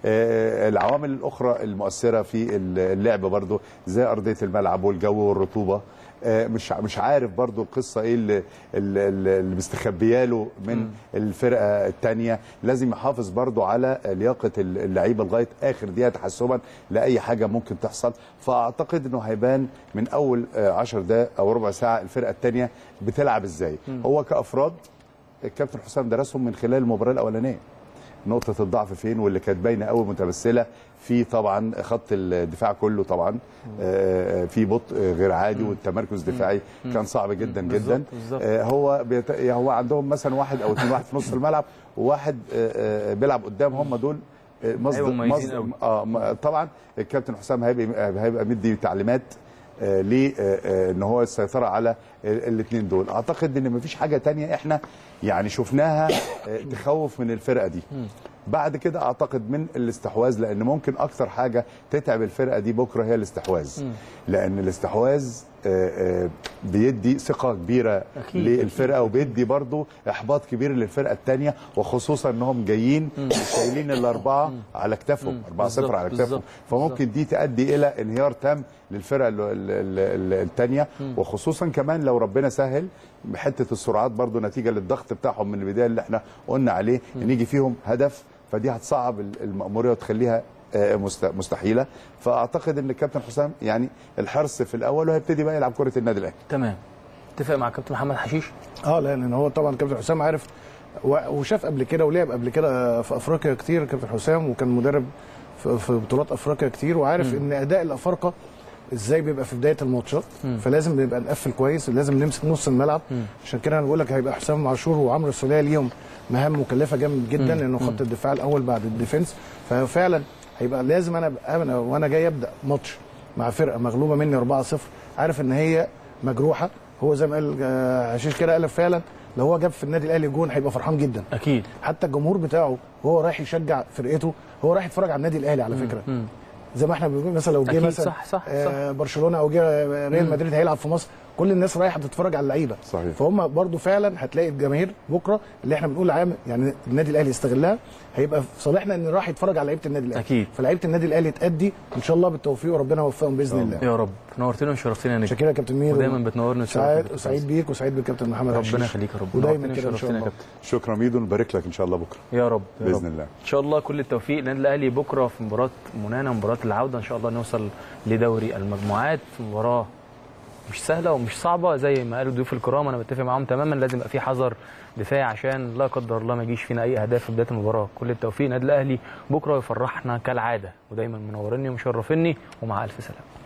آه العوامل الاخرى المؤثره في اللعب برضو زي ارضيه الملعب والجو والرطوبه آه مش مش عارف برضو القصه ايه اللي, اللي, اللي مستخبيه له من الفرقه الثانيه لازم يحافظ برضو على لياقه اللعيبه لغايه اخر دقيقه تحسبا لاي حاجه ممكن تحصل فاعتقد انه هيبان من اول 10 دقائق او ربع ساعه الفرقه الثانيه بتلعب ازاي هو كافراد الكابتن حسام درسهم من خلال المباراه الاولانيه نقطة الضعف فين واللي كانت باينة قوي متمثلة في طبعا خط الدفاع كله طبعا آه، في بطء غير عادي والتمركز الدفاعي كان صعب جدا جدا بالظبط. آه، هو بيت... هو عندهم مثلا واحد او اثنين واحد في نص الملعب وواحد آه، آه، بيلعب قدام هم دول آه، مصدر أيوة، مميزين مصدر قوي. اه م- طبعا الكابتن حسام هيبقى هيبقى مدي تعليمات آه، ليه آه، آه، ان هو السيطره على الاثنين دول اعتقد ان مفيش حاجه تانية احنا يعني شفناها آه، تخوف من الفرقه دي بعد كده اعتقد من الاستحواذ لان ممكن اكتر حاجه تتعب الفرقه دي بكره هي الاستحواذ لان الاستحواذ آه، آه، بيدي ثقه كبيره أكيد. للفرقه وبيدي برضو احباط كبير للفرقه الثانيه وخصوصا انهم جايين شايلين الاربعه على كتافهم 4 0 على بالظبط، كتافهم فممكن دي تؤدي الى انهيار تام للفرقه الثانيه وخصوصا كمان لو ربنا سهل حته السرعات برضو نتيجه للضغط بتاعهم من البدايه اللي احنا قلنا عليه ان يجي فيهم هدف فدي هتصعب المأمورية وتخليها آه، مست- مستحيله فاعتقد ان الكابتن حسام يعني الحرص في الاول وهيبتدي بقى يلعب كره النادي الاهلي تمام اتفق مع كابتن محمد حشيش اه لا لان هو طبعا كابتن حسام عارف و- وشاف قبل كده ولعب قبل كده في افريقيا كتير كابتن حسام وكان مدرب في في بطولات افريقيا كتير وعارف ان اداء الافارقه ازاي بيبقى في بدايه الماتشات فلازم نبقى نقفل كويس لازم نمسك نص الملعب عشان كده انا بقول لك هيبقى حسام عاشور وعمرو السوليه ليهم مهام مكلفه جامد جدا لانه خط الدفاع الاول بعد الديفنس ففعلا هيبقى لازم انا أبقى- انا وانا جاي ابدا ماتش مع فرقه مغلوبه مني 4-0 عارف ان هي مجروحه هو زي ما قال آه، حشيش كده قال فعلا لو هو جاب في النادي الاهلي جون هيبقى فرحان جدا اكيد حتى الجمهور بتاعه وهو رايح يشجع فرقته هو رايح يتفرج على النادي الاهلي على فكره زي ما احنا بنقول مثلا لو جه أكيد، مثلا صح، صح، آه برشلونه او جه ريال مدريد هيلعب في مصر كل الناس رايحه تتفرج على اللعيبه صحيح. فهم برضو فعلا هتلاقي الجماهير بكره اللي احنا بنقول عام يعني النادي الاهلي يستغلها هيبقى في صالحنا ان راح يتفرج على لعيبه النادي الاهلي أكيد. فلعيبه النادي الاهلي تادي ان شاء الله بالتوفيق وربنا يوفقهم باذن الله يا رب نورتنا وشرفتنا يا نجم شكرا يا كابتن مير ودايما بتنورنا سعيد وتشرفنا. وسعيد بيك وسعيد بالكابتن محمد ربنا حشيش. يخليك يا رب ودايما نورتنا كده ان شاء وشرفتنا يا الله كابتن شكرا ميدو نبارك لك ان شاء الله بكره يا رب يا باذن رب. الله ان شاء الله كل التوفيق للنادي الاهلي بكره في مباراه منانا مباراه العوده ان شاء الله نوصل لدوري المجموعات مباراه مش سهله ومش صعبه زي ما قالوا ضيوف الكرام انا بتفق معاهم تماما لازم يبقى في حذر دفاعي عشان لا قدر الله ما يجيش فينا اي اهداف في بدايه المباراه كل التوفيق النادي الاهلي بكره يفرحنا كالعاده ودايما منورني ومشرفني ومع الف سلامه